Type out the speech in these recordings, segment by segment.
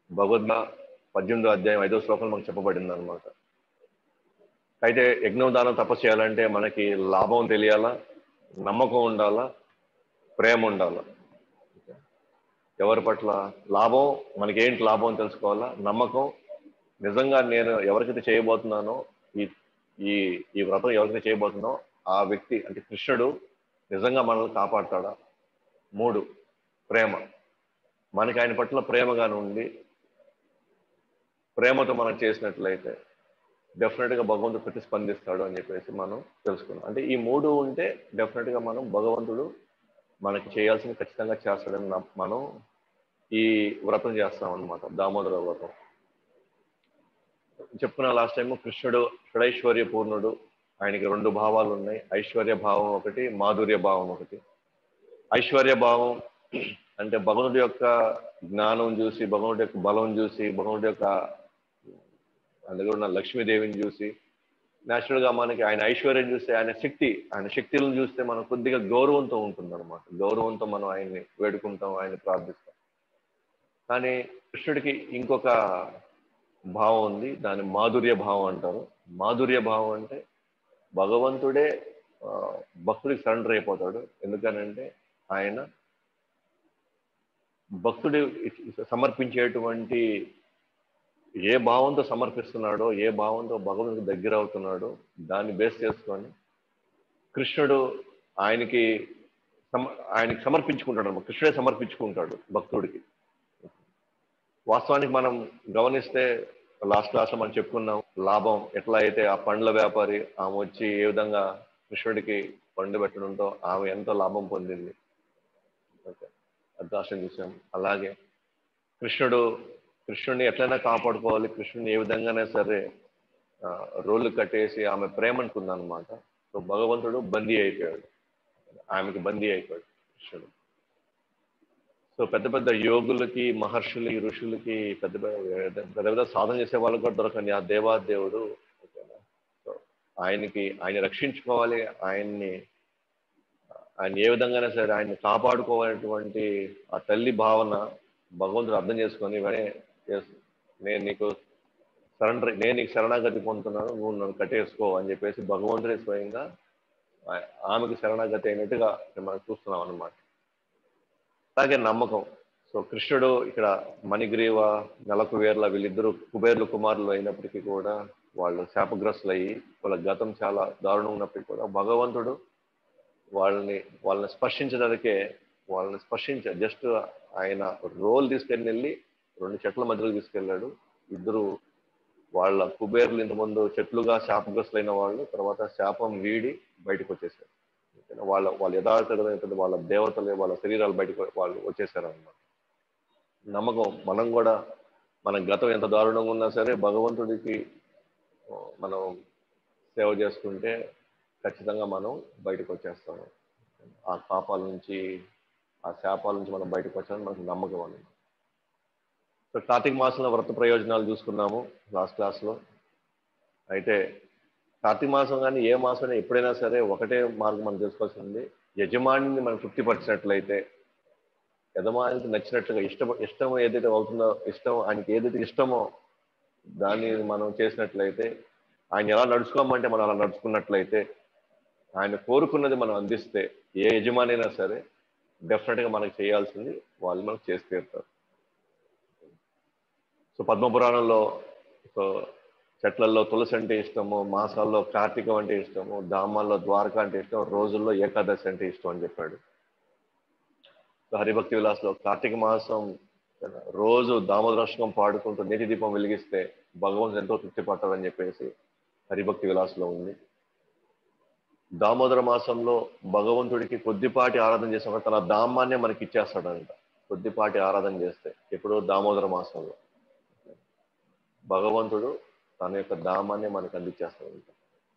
భగవద్గ పద్దెనిమిదో అధ్యాయం ఐదో శ్లోకం మనకు చెప్పబడింది అనమాట అయితే యజ్ఞం దానం తపస్సు చేయాలంటే మనకి లాభం తెలియాలా నమ్మకం ఉండాలా ప్రేమ ఉండాలా ఎవరి పట్ల లాభం మనకి ఏంటి లాభం అని తెలుసుకోవాలా నమ్మకం నిజంగా నేను ఎవరికైతే చేయబోతున్నానో ఈ ఈ ఈ వ్రతం ఎవరికైతే చేయబోతున్నానో ఆ వ్యక్తి అంటే కృష్ణుడు నిజంగా మనల్ని కాపాడతాడా మూడు ప్రేమ మనకి ఆయన పట్ల ప్రేమగానే ఉండి ప్రేమతో మనం చేసినట్లయితే డెఫినెట్గా భగవంతుడు ప్రతిస్పందిస్తాడు అని చెప్పేసి మనం తెలుసుకున్నాం అంటే ఈ మూడు ఉంటే డెఫినెట్గా మనం భగవంతుడు మనకి చేయాల్సింది ఖచ్చితంగా చేస్తాడని న- మనం ఈ వ్రతం చేస్తాం అనమాట దామోదర వ్రతం చెప్పుకున్న లాస్ట్ టైం కృష్ణుడు షడైశ్వర్య పూర్ణుడు ఆయనకి రెండు భావాలు ఉన్నాయి ఐశ్వర్య భావం ఒకటి మాధుర్య భావం ఒకటి ఐశ్వర్య భావం అంటే భగవంతుడి యొక్క జ్ఞానం చూసి భగవంతుడి యొక్క బలం చూసి భగవంతుడి యొక్క ఆయన దగ్గర ఉన్న లక్ష్మీదేవిని చూసి natural గా మనకి ఆయన ఐశ్వర్యం చూస్తే ఆయన శక్తి ఆయన శక్తులను చూస్తే మనం కొద్దిగా గౌరవంతో ఉంటుంది అనమాట గౌరవంతో మనం ఆయన్ని వేడుకుంటాం ఆయన్ని ప్రార్థిస్తాం కానీ కృష్ణుడికి ఇంకొక భావం ఉంది దాని మాధుర్య భావం అంటారు మాధుర్య భావం అంటే భగవంతుడే ఆ, భక్తుడికి సరెండర్ అయిపోతాడు ఎందుకనంటే ఆయన భక్తుడు సమర్పించేటువంటి ఏ భావంతో సమర్పిస్తున్నాడో ఏ భావంతో భగవంతుడికి దగ్గర అవుతున్నాడో దాన్ని బేస్ చేసుకొని కృష్ణుడు ఆయనకి సమ ఆయనకి సమర్పించుకుంటాడు అన్నమాట. కృష్ణుడే సమర్పించుకుంటాడు భక్తుడికి వాస్తవానికి మనం గమనిస్తే లాస్ట్ క్లాస్ లో మనం చెప్పుకున్నాం లాభం ఎట్లా అయితే ఆ పండ్ల వ్యాపారి ఆమె వచ్చి ఏ విధంగా కృష్ణుడికి పండు పెట్టడంతో ఆమె ఎంతో లాభం పొందింది ఓకే అర్థాశం చూసాం అలాగే కృష్ణుడు కృష్ణుడిని ఎట్లయినా కాపాడుకోవాలి కృష్ణుడిని ఏ విధంగానే సరే ఆ, రోళ్ళు కట్టేసి ఆమె ప్రేమనుకుందనమాట సో భగవంతుడు బందీ అయిపోయాడు ఆమెకి బందీ అయిపోయాడు కృష్ణుడు సో పెద్ద పెద్ద యోగులకి మహర్షులకి ఋషులకి పెద్ద పెద్ద పెద్ద పెద్ద సాధన చేసే వాళ్ళకి కూడా దొరకండి ఆ దేవాదేవుడు ఓకేనా? సో ఆయనకి ఆయన రక్షించుకోవాలి ఆయన్ని ఆయన ఏ విధంగానే సరే ఆయన్ని కాపాడుకోవాలనేటువంటి ఆ తల్లి భావన భగవంతుడు అర్థం చేసుకొని వెనే "Yes, నేను నీకు సరెండర్ నేను నీకు శరణాగతి పొందుతున్నాను నువ్వు నన్ను కట్టేసుకో అని చెప్పేసి భగవంతుడే స్వయంగా ఆ- ఆమెకు శరణాగతి అయినట్టుగా మనం చూస్తున్నాం అన్నమాట అలాగే నమ్మకం సో కృష్ణుడు ఇక్కడ మణిగ్రీవ నెలకు వేర్ల వీళ్ళిద్దరూ కుబేర్లు కుమారులు అయినప్పటికీ కూడా వాళ్ళు శాపగ్రస్తులు అయ్యి వాళ్ళ గతం చాలా దారుణం ఉన్నప్పటికీ కూడా భగవంతుడు వాళ్ళని వాళ్ళని స్పర్శించడానికే వాళ్ళని స్పర్శించ జస్ట్ ఆయన రోల్ తీసుకెళ్ళి వెళ్ళి రెండు చెట్ల మధ్యలో తీసుకెళ్ళాడు ఇద్దరు వాళ్ళ కుబేర్లు ఇంతకుముందు చెట్లుగా శాపగ్రస్తులైన వాళ్ళు తర్వాత శాపం వీడి బయటకు వచ్చేసారు ఓకేనా? వాళ్ళ వాళ్ళ యథార్థత వాళ్ళ దేవతలు వాళ్ళ శరీరాలు బయటకు వాళ్ళు వచ్చేసారు అనమాట నమ్మకం మనం కూడా మన గతం ఎంత దారుణంగా ఉన్నా సరే భగవంతుడికి ఆ, మనం సేవ చేసుకుంటే ఖచ్చితంగా మనం బయటకు వచ్చేస్తాము ఆ పాపాల నుంచి ఆ శాపాల నుంచి మనం బయటకు వచ్చామని మనకు నమ్మకం అన్నమాట సో కార్తీక మాసంలో వ్రత ప్రయోజనాలు చూసుకున్నాము లాస్ట్ క్లాస్లో అయితే కార్తీక మాసం కానీ ఏ మాసం ఎప్పుడైనా సరే ఒకటే మార్గం మనం తెలుసుకోవాల్సింది యజమానిని మనం తృప్తిపరిచినట్లయితే యజమానికి నచ్చినట్లుగా ఇష్టం ఇష్టం ఏదైతే అవుతుందో ఇష్టం ఆయనకి ఏదైతే ఇష్టమో దాన్ని మనం చేసినట్లయితే ఆయన ఎలా నడుచుకోమంటే మనం అలా నడుచుకున్నట్లయితే ఆయన కోరుకున్నది మనం అందిస్తే ఏ యజమాని అయినా సరే డెఫినెట్గా మనకు చేయాల్సింది వాళ్ళు మనకు చేసి తీరుతారు సో పద్మపురాణంలో సో చెట్లల్లో తులసి అంటే ఇష్టము మాసాల్లో కార్తీకం అంటే ఇష్టము ధామాల్లో ద్వారక అంటే ఇష్టం రోజుల్లో ఏకాదశి అంటే ఇష్టం అని చెప్పాడు సో హరిభక్తి విలాస్లో కార్తీక మాసం రోజు దామోదరాష్టకం పాడుకుంటూ నీటి దీపం వెలిగిస్తే భగవంతుడు ఎంతో తృప్తి పడతాడని చెప్పేసి హరిభక్తి విలాస్లో ఉంది దామోదర మాసంలో భగవంతుడికి కొద్దిపాటి ఆరాధన చేసిన తన దామాన్నే మనకి ఇచ్చేస్తాడంట కొద్దిపాటి ఆరాధన చేస్తే ఎప్పుడో దామోదర మాసంలో భగవంతుడు తన యొక్క దామాన్ని మనకు అందించేస్తాడంట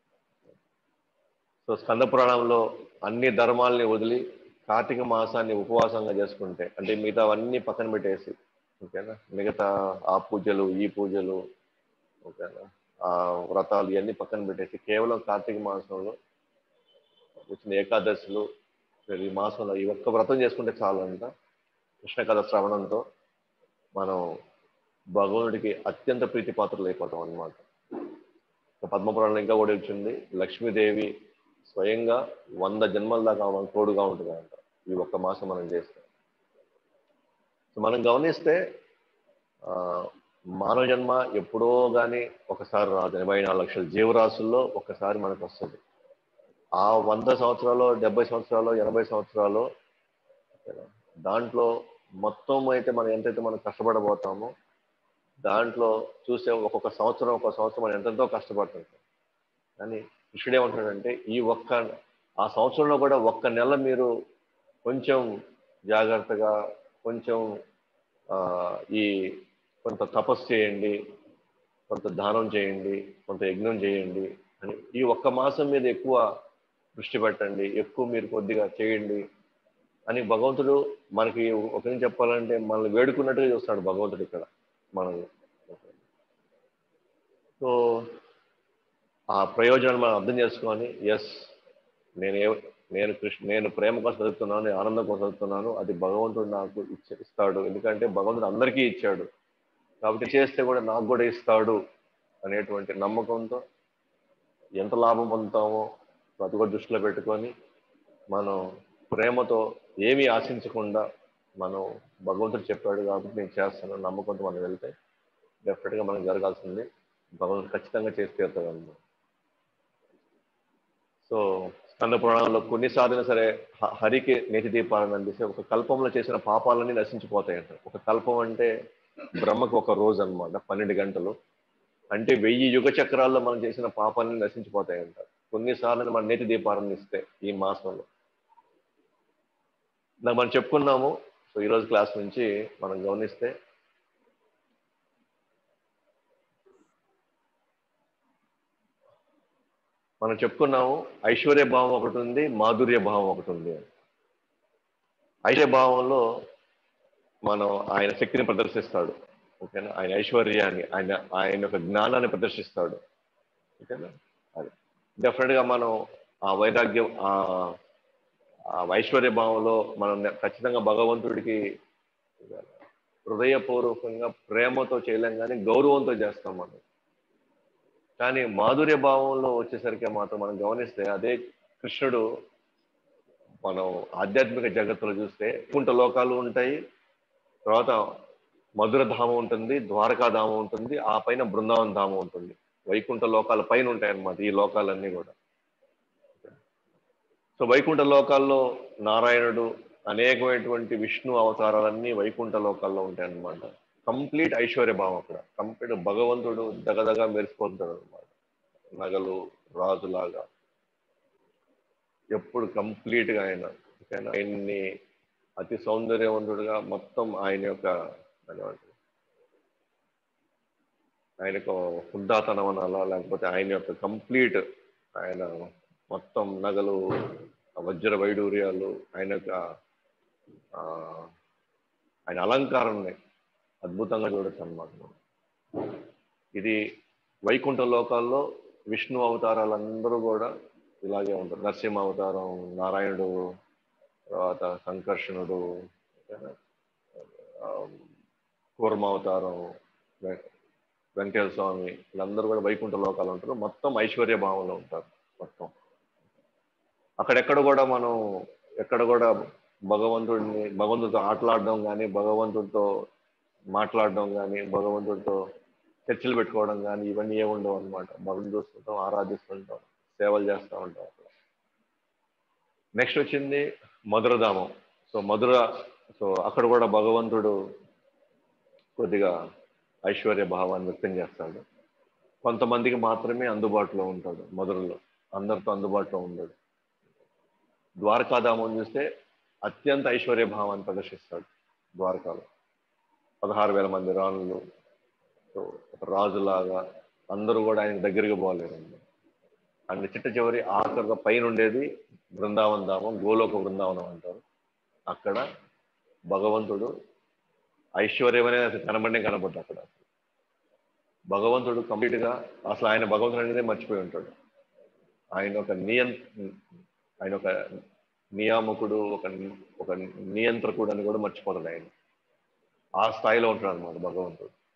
సో స్కంద పురాణంలో అన్ని ధర్మాల్ని వదిలి కార్తీక మాసాన్ని ఉపవాసంగా చేసుకుంటే అంటే మిగతా అన్ని పక్కన పెట్టేసి ఓకేనా మిగతా ఆ పూజలు ఈ పూజలు ఓకేనా ఆ వ్రతాలు ఇవన్నీ పక్కన పెట్టేసి కేవలం కార్తీక మాసంలో వచ్చిన ఏకాదశులు ఈ మాసంలో ఈ ఒక్క వ్రతం చేసుకుంటే చాలు అంట కృష్ణ కథ శ్రవణంతో మనం భగవంతుడికి అత్యంత ప్రీతిపాత్రలు అయిపోతాం అనమాట పద్మపురాణంలో ఇంకా కూడా వచ్చింది లక్ష్మీదేవి స్వయంగా వంద జన్మల దాకా మనకు తోడుగా ఉంటుంది అంట ఈ ఒక్క మాసం మనం చేస్తే సో మనం గమనిస్తే ఆ, మానవ జన్మ ఎప్పుడో కానీ ఒకసారి రాదు ఎనభై నాలుగు లక్షల జీవరాశుల్లో ఒకసారి మనకు వస్తుంది ఆ వంద సంవత్సరాలు డెబ్బై సంవత్సరాలు ఎనభై సంవత్సరాలు దాంట్లో మొత్తం అయితే మనం ఎంతైతే మనం కష్టపడబోతామో దాంట్లో చూసే ఒక్కొక్క సంవత్సరం ఒక్కొక్క సంవత్సరం మనం ఎంతెంతో కష్టపడుతుంటాం కానీ కృష్ణుడు ఏమంటాడంటే ఈ ఒక్క ఆ సంవత్సరంలో కూడా ఒక్క నెల మీరు కొంచెం జాగ్రత్తగా కొంచెం ఆ, ఈ కొంత తపస్సు చేయండి కొంత దానం చేయండి కొంత యజ్ఞం చేయండి అని ఈ ఒక్క మాసం మీద ఎక్కువ దృష్టి పెట్టండి ఎక్కువ మీరు కొద్దిగా చేయండి అని భగవంతుడు మనకి ఒకరిని చెప్పాలంటే మనల్ని వేడుకున్నట్టుగా చూస్తాడు భగవంతుడు ఇక్కడ మనల్ని సో ఆ ప్రయోజనాన్ని మనం అర్థం చేసుకొని ఎస్ నేను ఏ నేను కృష్ణ నేను ప్రేమ కోసం చదువుతున్నాను నేను ఆనందం కోసం చదువుతున్నాను అది భగవంతుడు నాకు ఇచ్చ ఇస్తాడు ఎందుకంటే భగవంతుడు అందరికీ ఇచ్చాడు కాబట్టి చేస్తే కూడా నాకు కూడా ఇస్తాడు అనేటువంటి నమ్మకంతో ఎంత లాభం పొందుతామో అది కూడా దృష్టిలో పెట్టుకొని మనం ప్రేమతో ఏమీ ఆశించకుండా మనం భగవంతుడు చెప్పాడు కాబట్టి నేను చేస్తాను నమ్మకంతో మనం వెళ్తే డెఫినెట్గా మనకు జరగాల్సింది భగవంతుడు ఖచ్చితంగా చేసి తీరుతాడు అన్నమాట సో స్కంద పురాణంలో కొన్నిసార్లు సరే హ- హరికి నేతి దీపాలను అందిస్తే ఒక కల్పంలో చేసిన పాపాలన్నీ నశించిపోతాయంట ఒక కల్పం అంటే బ్రహ్మకు ఒక రోజు అన్నమాట పన్నెండు గంటలు అంటే వెయ్యి యుగ చక్రాల్లో మనం చేసిన పాపాలన్నీ నశించిపోతాయంట కొన్నిసార్లు మన నేతి దీపాలను ఇస్తే ఈ మాసంలో నాకు మనం చెప్పుకున్నాము సో ఈరోజు క్లాస్ నుంచి మనం గమనిస్తే మనం చెప్పుకున్నాము ఐశ్వర్య భావం ఒకటి ఉంది మాధుర్య భావం ఒకటి ఉంది ఐశ్వర్య భావంలో మనం ఆయన శక్తిని ప్రదర్శిస్తాడు ఓకేనా ఆయన ఐశ్వర్యాన్ని ఆయన ఆయన యొక్క జ్ఞానాన్ని ప్రదర్శిస్తాడు ఓకేనా అది డెఫినెట్ గా మనం ఆ వైరాగ్యం ఆ ఆ ఐశ్వర్య భావంలో మనం ఖచ్చితంగా భగవంతుడికి హృదయపూర్వకంగా ప్రేమతో చేయలేం కానీ గౌరవంతో చేస్తాం మనం కానీ మాధుర్య భావంలో వచ్చేసరికి మాత్రం మనం గమనిస్తే అదే కృష్ణుడు మనం ఆధ్యాత్మిక జగత్తులో చూస్తే కుంట లోకాలు ఉంటాయి తర్వాత మధుర ధామం ఉంటుంది ద్వారకా ధామం ఉంటుంది ఆ పైన బృందావన ధామం ఉంటుంది వైకుంఠ లోకాల పైన ఉంటాయి అన్నమాట ఈ లోకాలన్నీ కూడా సో వైకుంఠ లోకాల్లో నారాయణుడు అనేకమైనటువంటి విష్ణు అవతారాలన్నీ వైకుంఠ లోకాల్లో ఉంటాయి అన్నమాట కంప్లీట్ ఐశ్వర్య భావం అక్కడ కంప్లీట్ భగవంతుడు దగదగా మెరిసిపోతుంటాడు అనమాట నగలు రాజులాగా ఎప్పుడు కంప్లీట్ గా ఆయన ఓకేనా? ఆయన్ని అతి సౌందర్యవంతుడుగా మొత్తం ఆయన యొక్క ఏమంటారు? ఆయన యొక్క హుందాతనం అనాలా లేకపోతే ఆయన యొక్క కంప్లీట్ ఆయన మొత్తం నగలు వజ్ర వైడూర్యాలు ఆయన యొక్క ఆ, ఆయన అలంకారాన్ని అద్భుతంగా చూడొచ్చు అన్నమాట మనం. ఇది వైకుంఠ లోకాల్లో విష్ణు అవతారాలందరూ కూడా ఇలాగే ఉంటారు నరసింహ అవతారం నారాయణుడు తర్వాత సంకర్షణుడు ఓకేనా? ఆ, కూర్మ అవతారం వె- వెంకటేశ్వర స్వామి వీళ్ళందరూ కూడా వైకుంఠ లోకాలు ఉంటారు మొత్తం ఐశ్వర్య భావంలో ఉంటారు మొత్తం అక్కడెక్కడ కూడా మనం ఎక్కడ కూడా భగవంతుడిని భగవంతుడితో ఆటలాడడం కానీ భగవంతుడితో మాట్లాడడం కానీ భగవంతుడితో చర్చలు పెట్టుకోవడం కానీ ఇవన్నీ ఏమి ఉండవు అనమాట భగవంతుడు చూస్తుంటాం ఆరాధిస్తుంటాం సేవలు చేస్తూ ఉంటాం అక్కడ నెక్స్ట్ వచ్చింది మధురధామం సో మధుర సో అక్కడ కూడా భగవంతుడు కొద్దిగా ఐశ్వర్య భావాన్ని వ్యక్తం చేస్తాడు కొంతమందికి మాత్రమే అందుబాటులో ఉంటాడు మధురలో అందరితో అందుబాటులో ఉండడు ద్వారకాధామం చూస్తే అత్యంత ఐశ్వర్య భావాన్ని ప్రదర్శిస్తాడు ద్వారకాలో పదహారు వేల మంది రాణులు సో ఒక రాజులాగా అందరూ కూడా ఆయన దగ్గరికి పోలేరు అండ్ చిట్ట చివరి ఆఖరిగా పైన ఉండేది బృందావన ధామం గోలోక బృందావనం అంటారు అక్కడ భగవంతుడు ఐశ్వర్యం అనేది అసలు కనబడే కనబడ్డు అక్కడ భగవంతుడు కంప్లీట్ గా అసలు ఆయన భగవంతుడు అనేది మర్చిపోయి ఉంటాడు ఆయన ఒక నియం ఆయన ఒక నియామకుడు ఒక ఒక నియంత్రకుడు అని కూడా మర్చిపోతాడు ఆయన ఆ స్థాయిలో ఉంటాడు అనమాట భగవంతుడు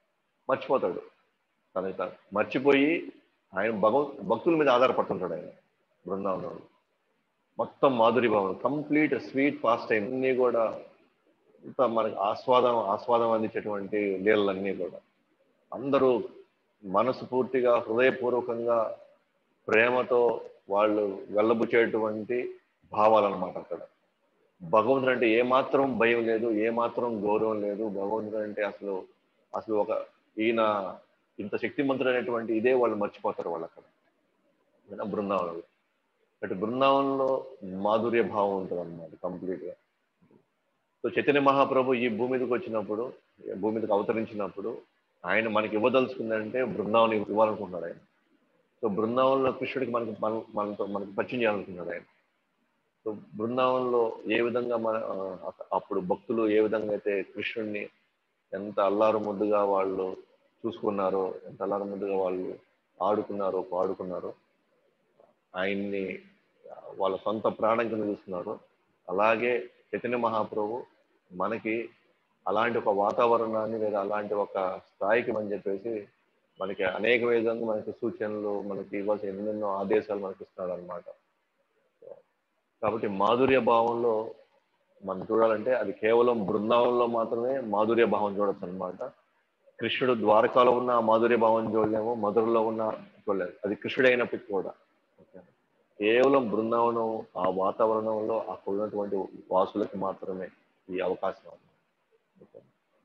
మర్చిపోతాడు తనకి తాను మర్చిపోయి ఆయన భగవ భక్తుల మీద ఆధారపడుతుంటాడు ఆయన బృందావనంలో మొత్తం మాధురి భావం కంప్లీట్ స్వీట్ పాస్ట్ టైం అన్నీ కూడా ఇంత మనకి ఆస్వాదం ఆస్వాదం అందించేటువంటి లీలలన్నీ కూడా అందరూ మనసు పూర్తిగా హృదయపూర్వకంగా ప్రేమతో వాళ్ళు వెళ్ళబుచ్చేటువంటి భావాలన్నమాట అక్కడ భగవంతుడు అంటే ఏమాత్రం భయం లేదు ఏమాత్రం గౌరవం లేదు భగవంతుడు అంటే అసలు అసలు ఒక ఈయన ఇంత శక్తిమంతుడైనటువంటి ఇదే వాళ్ళు మర్చిపోతారు వాళ్ళు అక్కడ ఈయన బృందావనంలో అటు బృందావనంలో మాధుర్య భావం ఉంటుంది అనమాట కంప్లీట్గా సో చైతన్య మహాప్రభు ఈ భూమి మీదకి వచ్చినప్పుడు ఈ భూమి మీదకి అవతరించినప్పుడు ఆయన మనకి ఇవ్వదలుచుకుందంటే బృందావనం ఇవ్వాలనుకుంటున్నాడు ఆయన సో బృందావనంలో కృష్ణుడికి మనకి మన మనతో మనకి పరిచయం చేయాలనుకున్నాడు ఆయన సో బృందావనంలో ఏ విధంగా మన ఆ, అప్పుడు భక్తులు ఏ విధంగా అయితే కృష్ణుడిని ఎంత అల్లారు ముద్దుగా వాళ్ళు చూసుకున్నారో ఎంత అల్లారు ముద్దుగా వాళ్ళు ఆడుకున్నారో పాడుకున్నారో ఆయన్ని వాళ్ళ సొంత ప్రాణం కింద చూస్తున్నారు అలాగే చైతన్య మహాప్రభు మనకి అలాంటి ఒక వాతావరణాన్ని లేదా అలాంటి ఒక స్థాయికి అని చెప్పేసి మనకి అనేక విధంగా మనకి సూచనలు మనకి ఇవ్వాల్సిన ఎన్నెన్నో ఆదేశాలు మనకి ఇస్తున్నాడు అనమాట కాబట్టి మాధుర్య భావంలో మనం చూడాలంటే అది కేవలం బృందావనంలో మాత్రమే మాధుర్య భావం చూడొచ్చు అనమాట కృష్ణుడు ద్వారకాలో ఉన్న ఆ మాధుర్య భావం చూడలేము మధురలో ఉన్న చూడలేదు అది కృష్ణుడు అయినప్పటికీ కూడా ఓకే. కేవలం బృందావనం ఆ వాతావరణంలో అక్కడ ఉన్నటువంటి వాసులకి మాత్రమే ఈ అవకాశం అన్నమాట. ఓకే.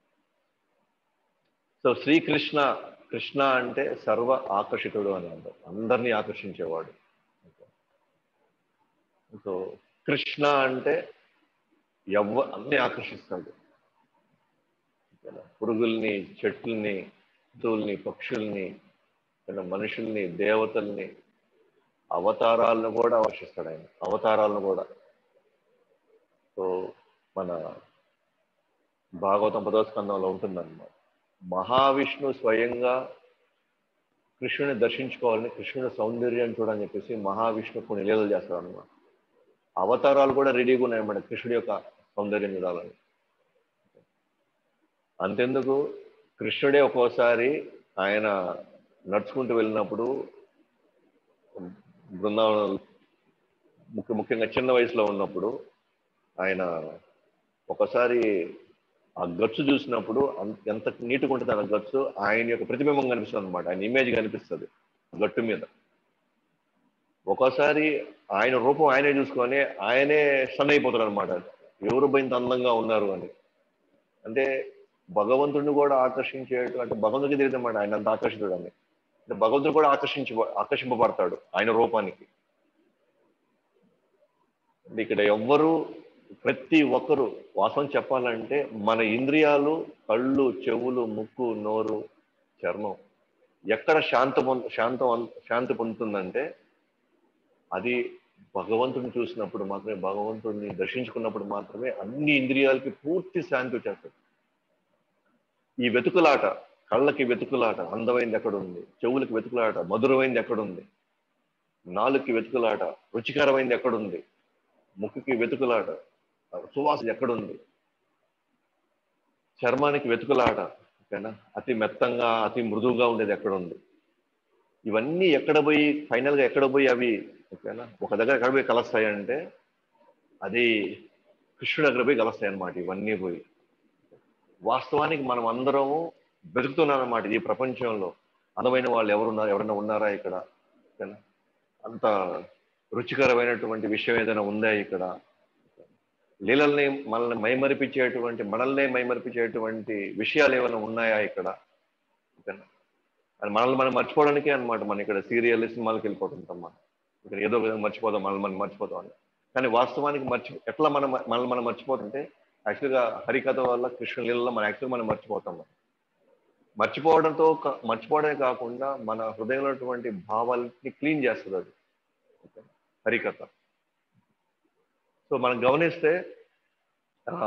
సో శ్రీకృష్ణ కృష్ణ అంటే సర్వ ఆకర్షితుడు అని అంటారు అందరినీ ఆకర్షించేవాడు ఓకే. సో కృష్ణ అంటే ఎవ అన్ని ఆకర్షిస్తాడు ఓకేనా? పురుగుల్ని చెట్లని జంతువుల్ని పక్షుల్ని ఓకేనా? మనుషుల్ని దేవతల్ని అవతారాలను కూడా ఆకర్షిస్తాడు ఆయన అవతారాలను కూడా సో మన భాగవతం పదవ స్కందంలో ఉంటుందన్నమాట మహావిష్ణు స్వయంగా కృష్ణుని దర్శించుకోవాలని కృష్ణుని సౌందర్యాన్ని చూడని చెప్పేసి మహావిష్ణు కొన్ని లీలలు చేస్తాడు అనమాట అవతారాలు కూడా రెడీగా ఉన్నాయన్నమాట కృష్ణుడి యొక్క సౌందర్యం చూడాలని అంతెందుకు కృష్ణుడే ఒక్కోసారి ఆయన నడుచుకుంటూ వెళ్ళినప్పుడు బృందావనం ముఖ్య ముఖ్యంగా చిన్న వయసులో ఉన్నప్పుడు ఆయన ఒకసారి ఆ గచ్చు చూసినప్పుడు అం- ఎంత నీట్గా ఉంటుంది ఆ గచ్చు ఆయన యొక్క ప్రతిబింబం కనిపిస్తుంది అనమాట ఆయన ఇమేజ్ కనిపిస్తుంది గట్టు మీద ఒక్కోసారి ఆయన రూపం ఆయనే చూసుకొని ఆయనే స్టన్ అయిపోతాడు అనమాట ఎవరు ఇంత అందంగా ఉన్నారు అని అంటే భగవంతుడిని కూడా ఆకర్షించేటు అంటే భగవంతుడికి తెలియదు అన్నమాట ఆయన అంత ఆకర్షితుడు అని అంటే భగవంతుడు కూడా ఆకర్షించ ఆకర్షింపబడతాడు ఆయన రూపానికి అంటే ఇక్కడ ఎవ్వరు ప్రతి ఒక్కరు వాస్తవం చెప్పాలంటే మన ఇంద్రియాలు కళ్ళు చెవులు ముక్కు నోరు చర్మం ఎక్కడ శాంత పొంద శాంతం అన్- శాంతి పొందుతుందంటే అది భగవంతుడిని చూసినప్పుడు మాత్రమే భగవంతుడిని దర్శించుకున్నప్పుడు మాత్రమే అన్ని ఇంద్రియాలకి పూర్తి శాంతి వచ్చేస్తుంది ఈ వెతుకులాట కళ్ళకి వెతుకులాట అందమైంది ఎక్కడుంది చెవులకి వెతుకులాట మధురమైంది ఎక్కడుంది నాలుగుకి వెతుకులాట రుచికరమైంది ఎక్కడుంది ముక్కుకి వెతుకులాట సువాసన ఎక్కడుంది చర్మానికి వెతుకులాట ఓకేనా అతి మెత్తంగా అతి మృదువుగా ఉండేది ఎక్కడుంది ఇవన్నీ ఎక్కడ పోయి ఫైనల్ గా ఎక్కడ పోయి అవి ఓకేనా ఒక దగ్గర ఎక్కడ పోయి కలుస్తాయి అంటే అది కృష్ణుడి దగ్గర పోయి కలుస్తాయి అన్నమాట ఇవన్నీ పోయి వాస్తవానికి మనం అందరము వెతుకుతున్నాం అన్నమాట ఈ ప్రపంచంలో అందమైన వాళ్ళు ఎవరున్నారు ఎవరైనా ఉన్నారా ఇక్కడ ఓకేనా అంత రుచికరమైనటువంటి విషయం ఏదైనా ఉందా ఇక్కడ లీలల్ని మనల్ని మైమరిపించేటువంటి మనల్నే మైమరిపించేటువంటి విషయాలు ఏమైనా ఉన్నాయా ఇక్కడ ఓకేనా అది మనల్ని మనం మర్చిపోవడానికే అన్నమాట మనం ఇక్కడ సీరియల్ సినిమాలకు వెళ్ళిపోతుంటాం మనం ఇక్కడ ఏదో ఒక విధంగా మర్చిపోతాం మనల్ని మనం మర్చిపోతాం అని కానీ వాస్తవానికి మర్చి ఎట్లా మనం మనల్ని మనం మర్చిపోతుంటే యాక్చువల్గా హరికథ వల్ల కృష్ణ లీలలో మనం యాక్చువల్గా మనం మర్చిపోతాం మనం. మర్చిపోవడంతో కా- మర్చిపోవడమే కాకుండా మన హృదయంలో ఉన్నటువంటి భావాలని క్లీన్ చేస్తుంది అది ఓకే? హరికథ సో మనం గమనిస్తే ఆ,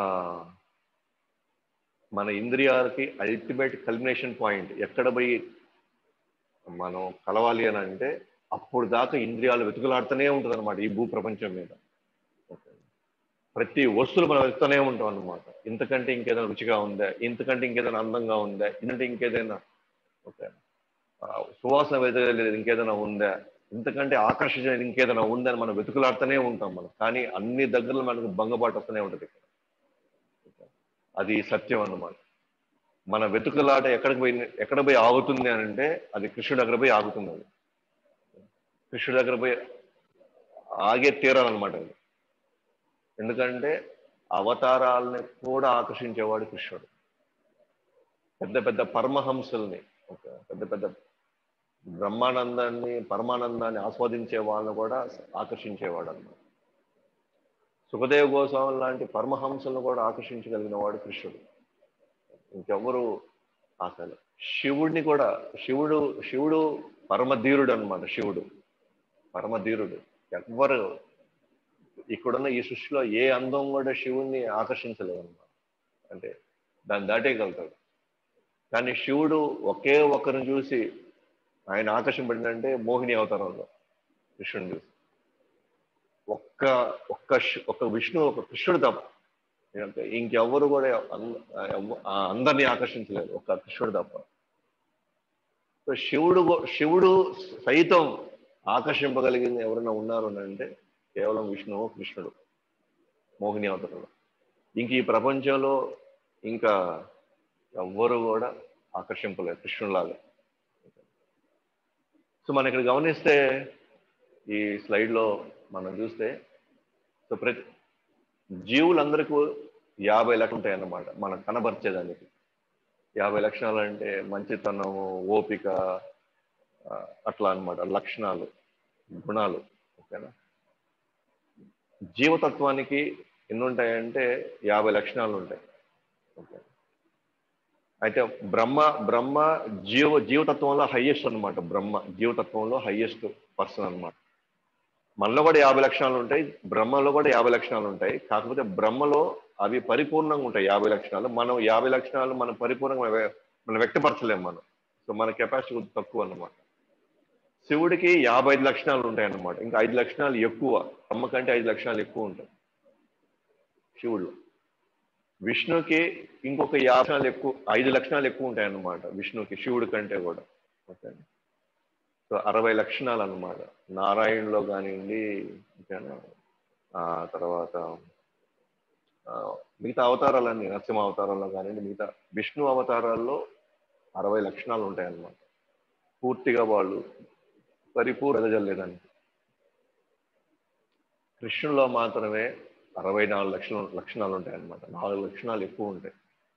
మన ఇంద్రియాలకి అల్టిమేట్ కల్మినేషన్ పాయింట్ ఎక్కడ పోయి మనం కలవాలి అని అంటే అప్పుడు దాకా ఇంద్రియాలు వెతుకులాడుతూనే ఉంటుంది అనమాట ఈ భూ ప్రపంచం మీద ఓకే. ప్రతి వస్తువులు మనం వెతుకుతూనే ఉంటాం అనమాట ఇంతకంటే ఇంకేదైనా రుచిగా ఉందా ఇంతకంటే ఇంకేదైనా అందంగా ఉందా ఇంతకంటే ఇంకేదైనా ఓకే ఆ, సువాసన వెదజల్లేది ఇంకేదైనా ఉందా ఇంతకంటే ఆకర్షించేది ఇంకేదైనా ఉందని మనం వెతుకులాడుతూనే ఉంటాం మనం కానీ అన్ని దగ్గరలో మనకు భంగపాటు వస్తూనే ఉంటుంది ఇక్కడ అది సత్యం అన్నమాట మన వెతుకులాట ఎక్కడికి పోయి ఎక్కడ పోయి ఆగుతుంది అని అంటే అది కృష్ణుడి దగ్గర పోయి ఆగుతుంది అది కృష్ణుడి దగ్గర పోయి ఆగే తీరాలన్నమాట అది ఎందుకంటే అవతారాలని కూడా ఆకర్షించేవాడు కృష్ణుడు పెద్ద పెద్ద పరమహంసల్ని ఒక పెద్ద పెద్ద బ్రహ్మానందాన్ని పరమానందాన్ని ఆస్వాదించే వాళ్ళని కూడా ఆకర్షించేవాడు అన్నమాట సుఖదేవ గోస్వామి లాంటి పరమహంసలను కూడా ఆకర్షించగలిగిన వాడు కృష్ణుడు ఇంకెవ్వరు అసలు శివుడిని కూడా శివుడు శివుడు పరమధీరుడు అన్నమాట శివుడు పరమధీరుడు ఎవ్వరు ఇక్కడున్న ఈ సృష్టిలో ఏ అందం కూడా శివుణ్ణి ఆకర్షించలేదు అన్నమాట అంటే దాన్ని దాటేయగలుగుతాడు కానీ శివుడు ఒకే ఒక్కరిని చూసి ఆయన ఆకర్షింపడిందంటే మోహిని అవతారంలో కృష్ణుని చూసి ఒక్క ఒక్క శి- ఒక్క విష్ణు ఒక కృష్ణుడు తప్ప ఇంకా ఇంకెవ్వరు కూడా అన్- ఎవ్వ- ఆ అందరినీ ఆకర్షించలేదు ఒక్క కృష్ణుడు తప్ప సో శివుడు గో- శివుడు సైతం ఆకర్షింపగలిగింది ఎవరైనా ఉన్నారు అని అంటే కేవలం విష్ణువు కృష్ణుడు మోహిని అవతారంలో ఇంక ఈ ప్రపంచంలో ఇంకా ఎవ్వరు కూడా ఆకర్షింపలేదు కృష్ణులాగా సో మనం ఇక్కడ గమనిస్తే ఈ స్లైడ్లో మనం చూస్తే సో ప్రతి జీవులందరికీ యాభై లక్షలు ఉంటాయి అన్నమాట మనం కనబరిచేదానికి యాభై లక్షణాలు అంటే మంచితనము ఓపిక ఆ, అట్లా అన్నమాట లక్షణాలు గుణాలు ఓకేనా జీవతత్వానికి ఎన్ని ఉంటాయంటే యాభై లక్షణాలు ఉంటాయి ఓకే అయితే బ్రహ్మ బ్రహ్మ జీవ జీవతత్వంలో హయ్యెస్ట్ అన్నమాట బ్రహ్మ జీవతత్వంలో హయ్యెస్ట్ పర్సన్ అన్నమాట మనలో కూడా యాభై లక్షణాలు ఉంటాయి బ్రహ్మలో కూడా యాభై లక్షణాలు ఉంటాయి కాకపోతే బ్రహ్మలో అవి పరిపూర్ణంగా ఉంటాయి యాభై లక్షణాలు మనం యాభై లక్షణాలు మనం పరిపూర్ణంగా వ్య- మనం వ్యక్తపరచలేము మనం సో మన కెపాసిటీ కొద్దిగా తక్కువ అన్నమాట శివుడికి యాభై ఐదు లక్షణాలు ఉంటాయి అన్నమాట ఇంకా ఐదు లక్షణాలు ఎక్కువ బ్రహ్మ కంటే ఐదు లక్షణాలు ఎక్కువ ఉంటాయి శివుడు విష్ణుకి ఇంకొక యాభై లక్షణాలు ఎక్కువ ఐదు లక్షణాలు ఎక్కువ ఉంటాయి అన్నమాట విష్ణుకి శివుడి కంటే కూడా ఓకే సో అరవై లక్షణాలు అన్నమాట నారాయణలో కానివ్వండి ఇంకేనా ఆ తర్వాత ఆ, మిగతా అవతారాలన్నీ నరసింహ అవతారాల్లో కానివ్వండి మిగతా విష్ణు అవతారాల్లో అరవై లక్షణాలు ఉంటాయి అన్నమాట పూర్తిగా వాళ్ళు పరిపూర్ణ ఎదజల్లేదానికి కృష్ణులో మాత్రమే అరవై నాలుగు లక్షలు లక్షణాలు ఉంటాయి అన్నమాట నాలుగు లక్షణాలు ఎక్కువ ఉంటాయి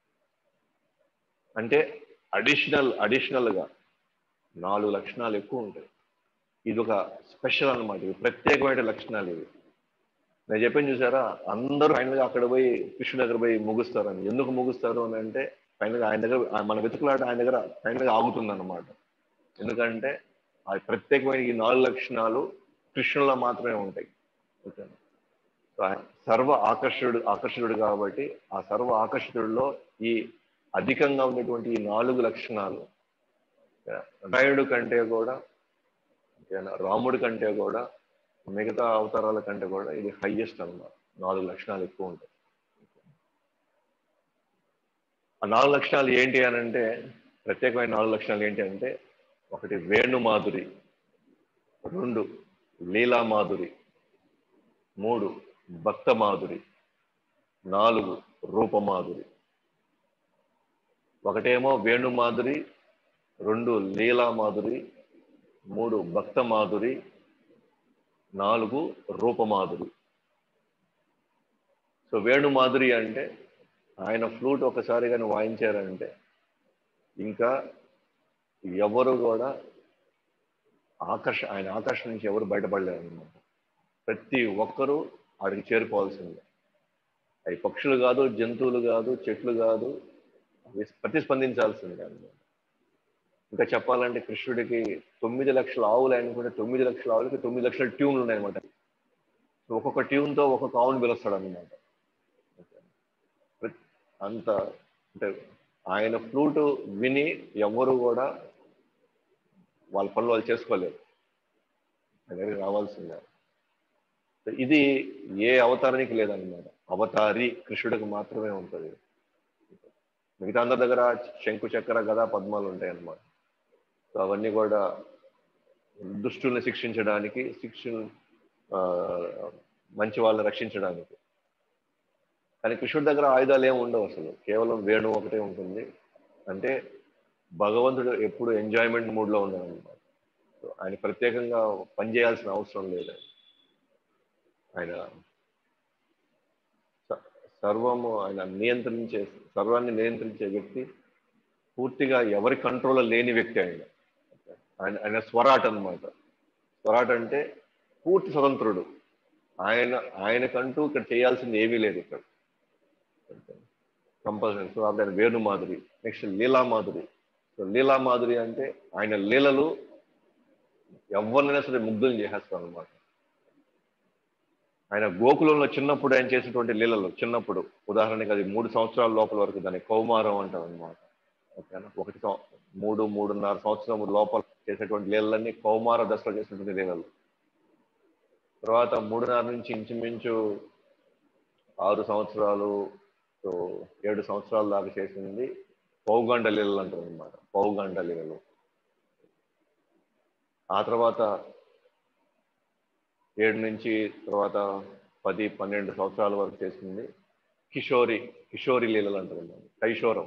అంటే అడిషనల్ అడిషనల్ గా నాలుగు లక్షణాలు ఎక్కువ ఉంటాయి ఇది ఒక స్పెషల్ అన్నమాట ఇది ప్రత్యేకమైన లక్షణాలు ఇవి నేను చెప్పాను చూసారా అందరూ ఫైనల్ గా అక్కడ పోయి కృష్ణుడి దగ్గర పోయి ముగుస్తారని ఎందుకు ముగుస్తారు అని అంటే ఫైనల్ గా ఆయన దగ్గర ఆ- మన వెతుకులాట ఆయన దగ్గర ఫైనల్ గా ఆగుతుంది అనమాట ఎందుకంటే ఆ ప్రత్యేకమైన ఈ నాలుగు లక్షణాలు కృష్ణుల్లో మాత్రమే ఉంటాయి ఓకేనా సో ఆయన సర్వ ఆకర్షుడు ఆకర్షణుడు కాబట్టి ఆ సర్వ ఆకర్షితుడిలో ఈ అధికంగా ఉన్నటువంటి ఈ నాలుగు లక్షణాలు నారాయణుడు కంటే కూడా ఓకేనా రాముడి కంటే కూడా మిగతా అవతారాల కంటే కూడా ఇది హైయెస్ట్ అన్నమాట నాలుగు లక్షణాలు ఎక్కువ ఉంటాయి ఆ నాలుగు లక్షణాలు ఏంటి అని అంటే ప్రత్యేకమైన నాలుగు లక్షణాలు ఏంటి అంటే ఒకటి వేణు మాధురి రెండు లీలా మాధురి మూడు భక్త మాధురి నాలుగు రూపమాధురి ఒకటేమో వేణు మాధురి రెండు లీలా మాధురి మూడు భక్త మాధురి నాలుగు రూపమాధురి సో వేణు మాధురి అంటే ఆయన ఫ్లూట్ ఒకసారి కానీ వాయించారంటే ఇంకా ఎవరు కూడా ఆకర్ష ఆయన ఆకర్షణ నుంచి ఎవరు బయటపడలేరు అనమాట ప్రతి ఒక్కరూ ఆడికి చేరుకోవాల్సిందే అవి పక్షులు కాదు జంతువులు కాదు చెట్లు కాదు అవి ప్రతిస్పందించాల్సిందే అన్నమాట ఇంకా చెప్పాలంటే కృష్ణుడికి తొమ్మిది లక్షల ఆవులు అనుకుంటే తొమ్మిది లక్షల ఆవులకి తొమ్మిది లక్షల ట్యూన్లు ఉన్నాయన్నమాట ఒక్కొక్క ట్యూన్తో ఒక్కొక్క ఆవుని పిలుస్తాడు అనమాట అంత అంటే ఆయన ఫ్లూట్ విని ఎవ్వరు కూడా వాళ్ళ పనులు వాళ్ళు చేసుకోలేరు ఆయన దగ్గరికి రావాల్సిందే ఇది ఏ అవతారానికి లేదన్నమాట అవతారి కృష్ణుడికి మాత్రమే ఉంటుంది మిగతా అందరి దగ్గర శంకు చక్ర గదా పద్మాలు ఉంటాయి అన్నమాట సో అవన్నీ కూడా దుష్టుల్ని శిక్షించడానికి శిక్ష ఆ, మంచి వాళ్ళని రక్షించడానికి కానీ కృష్ణుడి దగ్గర ఆయుధాలు ఏమి ఉండవు అసలు కేవలం వేణు ఒకటే ఉంటుంది అంటే భగవంతుడు ఎప్పుడు ఎంజాయ్మెంట్ మూడ్లో ఉన్నాడు అనమాట సో ఆయన ప్రత్యేకంగా పనిచేయాల్సిన అవసరం లేదు ఆయన స- సర్వము ఆయన నియంత్రించే సర్వాన్ని నియంత్రించే వ్యక్తి పూర్తిగా ఎవరి కంట్రోల్లో లేని వ్యక్తి ఆయన ఆయన ఆయన స్వరాట్ అన్నమాట స్వరాట్ అంటే పూర్తి స్వతంత్రుడు ఆయన ఆయనకంటూ ఇక్కడ చేయాల్సింది ఏమీ లేదు ఇక్కడ కంపల్సరీ సో ఆయన వేణు మాధురి నెక్స్ట్ లీలా మాధురి సో లీలా మాధురి అంటే ఆయన లీలలు ఎవరినైనా సరే ముగ్ధులు చేసేస్తారు అనమాట ఆయన గోకులంలో చిన్నప్పుడు ఆయన చేసినటువంటి లీలలు చిన్నప్పుడు ఉదాహరణకి అది మూడు సంవత్సరాల లోపల వరకు దాన్ని కౌమారం అంటారు అనమాట ఓకేనా ఒకటి సం- మూడు మూడున్నర సంవత్సరం లోపల చేసేటువంటి లీలలన్నీ కౌమార దశలో చేసినటువంటి లీలలు తర్వాత మూడున్నర నుంచి ఇంచుమించు ఆరు సంవత్సరాలు సో ఏడు సంవత్సరాల దాకా చేసింది పౌగండ లీలలు అంటారు అనమాట పౌగండ లీలలు ఆ తర్వాత ఏడు నుంచి తర్వాత పది పన్నెండు సంవత్సరాల వరకు చేసింది కిషోరి కిషోరి లీలలు అంటారు అన్నమాట. కైశోరం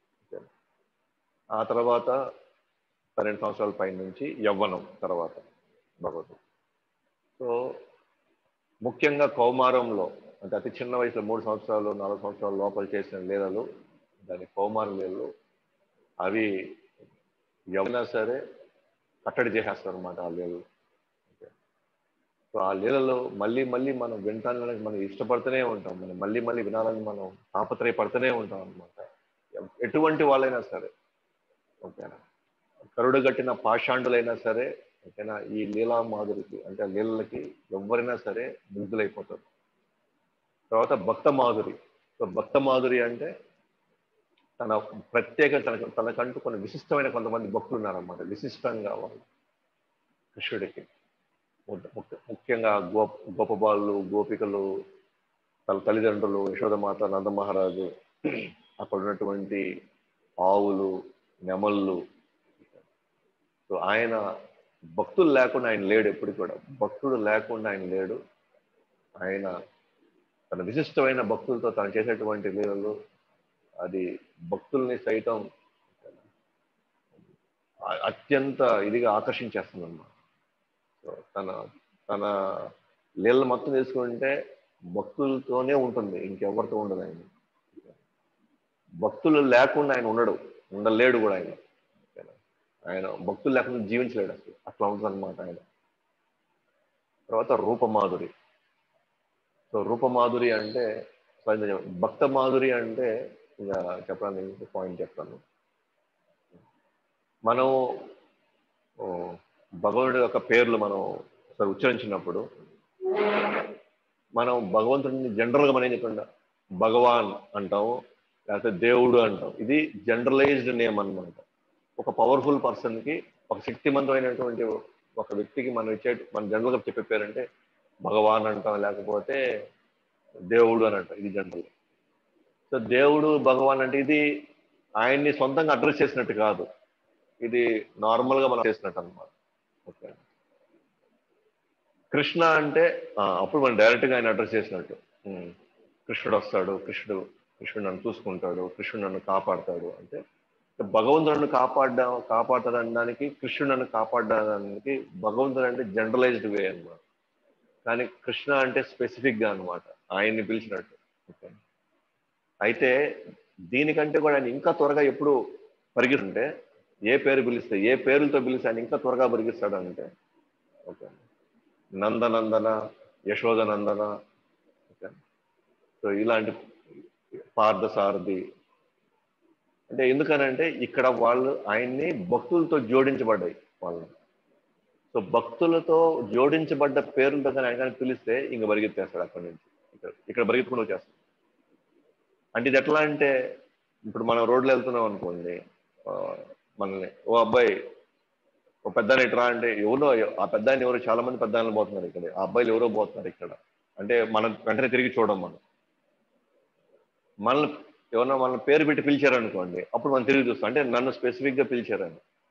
ఆ తర్వాత పన్నెండు సంవత్సరాల పై నుంచి యవ్వనం తర్వాత భగవతుడు సో ముఖ్యంగా కౌమారంలో అంటే అతి చిన్న వయసులో మూడు సంవత్సరాలు నాలుగు సంవత్సరాల లోపల చేసిన లీలలు దాని కౌమార లీలలు అవి ఎవరైనా సరే కట్టడి చేసేస్తారు అనమాట ఆ లీలలు సో ఆ లీలలో మళ్ళీ మళ్ళీ మనం వినటానికి మనం ఇష్టపడుతూనే ఉంటాం మనం మళ్ళీ మళ్ళీ వినాలని మనం తాపత్రయపడుతూనే ఉంటాం అనమాట ఎటువంటి వాళ్ళైనా సరే ఓకేనా కరుడు కట్టిన పాషాండులైనా సరే ఓకేనా ఈ లీలా మాధురికి అంటే ఆ లీలలకి ఎవరైనా సరే ముగ్ధులైపోతారు తర్వాత భక్త మాధురి సో భక్త మాధురి అంటే తన ప్రత్యేక తన తనకంటూ కొన్ని విశిష్టమైన కొంతమంది భక్తులు ఉన్నారన్నమాట విశిష్టంగా వాళ్ళు కృష్ణుడికి ముఖ్య- ముఖ్య- ముఖ్యంగా గోప గోపబాలు గోపికలు తన తల్లిదండ్రులు యశోదమాత నందమహారాజు అక్కడ ఉన్నటువంటి ఆవులు నెమళ్ళు సో ఆయన భక్తులు లేకుండా ఆయన లేడు ఎప్పుడు కూడా భక్తుడు లేకుండా ఆయన లేడు ఆయన తన విశిష్టమైన భక్తులతో తను చేసేటువంటి లీలలు అది భక్తుల్ని సైతం ఆ- అత్యంత ఇదిగా ఆకర్షించేస్తుంది అన్నమాట సో తన తన లీలలు మొత్తం తీసుకుంటే భక్తులతోనే ఉంటుంది ఇంకెవరితో ఉండదు ఆయన భక్తులు లేకుండా ఆయన ఉండడు ఉండలేడు కూడా ఆయన ఓకేనా? ఆయన భక్తులు లేకుండా జీవించలేడు అసలు అట్లా ఉంటుంది అనమాట ఆయన తర్వాత రూపమాధురి సో రూపమాధురి అంటే స్వయం చెప్ప- భక్త మాధురి అంటే ఇంకా చెప్పడానికి పాయింట్ చెప్తాను మనం ఓ, భగవంతుడి యొక్క పేర్లు మనం ఒకసారి ఉచ్చరించినప్పుడు మనం భగవంతుడిని జనరల్గా మనం ఏం చెప్పండి భగవాన్ అంటాము లేకపోతే దేవుడు అంటాం ఇది జనరలైజ్డ్ నేమ్ అన్నమాట ఒక పవర్ఫుల్ పర్సన్ కి ఒక శక్తివంతమైనటువంటి ఒక వ్యక్తికి మనం ఇచ్చే మన జనరల్గా చెప్పే పేరంటే భగవాన్ అంటాం లేకపోతే దేవుడు అని అంటాం ఇది జనరల్ సో దేవుడు భగవాన్ అంటే ఇది ఆయన్ని సొంతంగా అడ్రస్ చేసినట్టు కాదు ఇది నార్మల్ గా మనం చేసినట్టు అనమాట ఓకే కృష్ణ అంటే ఆ, అప్పుడు మనం డైరెక్ట్ గా ఆయన అడ్రస్ చేసినట్టు ఉమ్, కృష్ణుడు వస్తాడు కృష్ణుడు కృష్ణుడు నన్ను చూసుకుంటాడు కృష్ణుడు నన్ను కాపాడతాడు అంటే భగవంతుడు నన్ను కాపాడ్డా కాపాడతాడు అనడానికి కృష్ణుడు నన్ను కాపాడడానికి భగవంతుడు అంటే జనరలైజ్డ్ వే అన్నమాట కానీ కృష్ణ అంటే స్పెసిఫిక్ గా అనమాట ఆయన్ని పిలిచినట్టు ఓకే అయితే దీనికంటే కూడా ఆయన ఇంకా త్వరగా ఎప్పుడు పరిగిస్తుంటే ఏ పేరు పిలిస్తే ఏ పేరులతో పిలిస్తే ఆయన ఇంకా త్వరగా పరిగిస్తాడు అంటే okay Nandanandana Yashoda Nandana okay so ఇలాంటి పార్థసారథి అంటే ఎందుకనంటే ఇక్కడ వాళ్ళు ఆయన్ని భక్తులతో జోడించబడ్డాయి వాళ్ళు సో భక్తులతో జోడించబడ్డ పేర్లతో కానీ ఆయన కానీ పిలిస్తే ఇంక పరిగెత్తేస్తాడు అక్కడి నుంచి ఇక్కడ ఇక్కడ పరిగెత్తుకుని వచ్చేస్తాడు అంటే ఇది ఎట్లా అంటే ఇప్పుడు మనం రోడ్లో వెళ్తున్నాం అనుకోండి ఆ, మనల్ని ఓ అబ్బాయి ఓ పెద్ద ఇట్రా అంటే ఎవరో ఆ పెద్ద ఆయన ఎవరో చాలా మంది పెద్ద ఆయనలు పోతున్నారు ఇక్కడ ఆ అబ్బాయిలు ఎవరో పోతున్నారు ఇక్కడ అంటే మనం వెంటనే తిరిగి చూడం మనం మనల్ని ఎవరన్నా మన పేరు పెట్టి పిలిచారనుకోండి అప్పుడు మనం తిరిగి చూస్తాం అంటే నన్ను స్పెసిఫిక్ గా పిలిచారని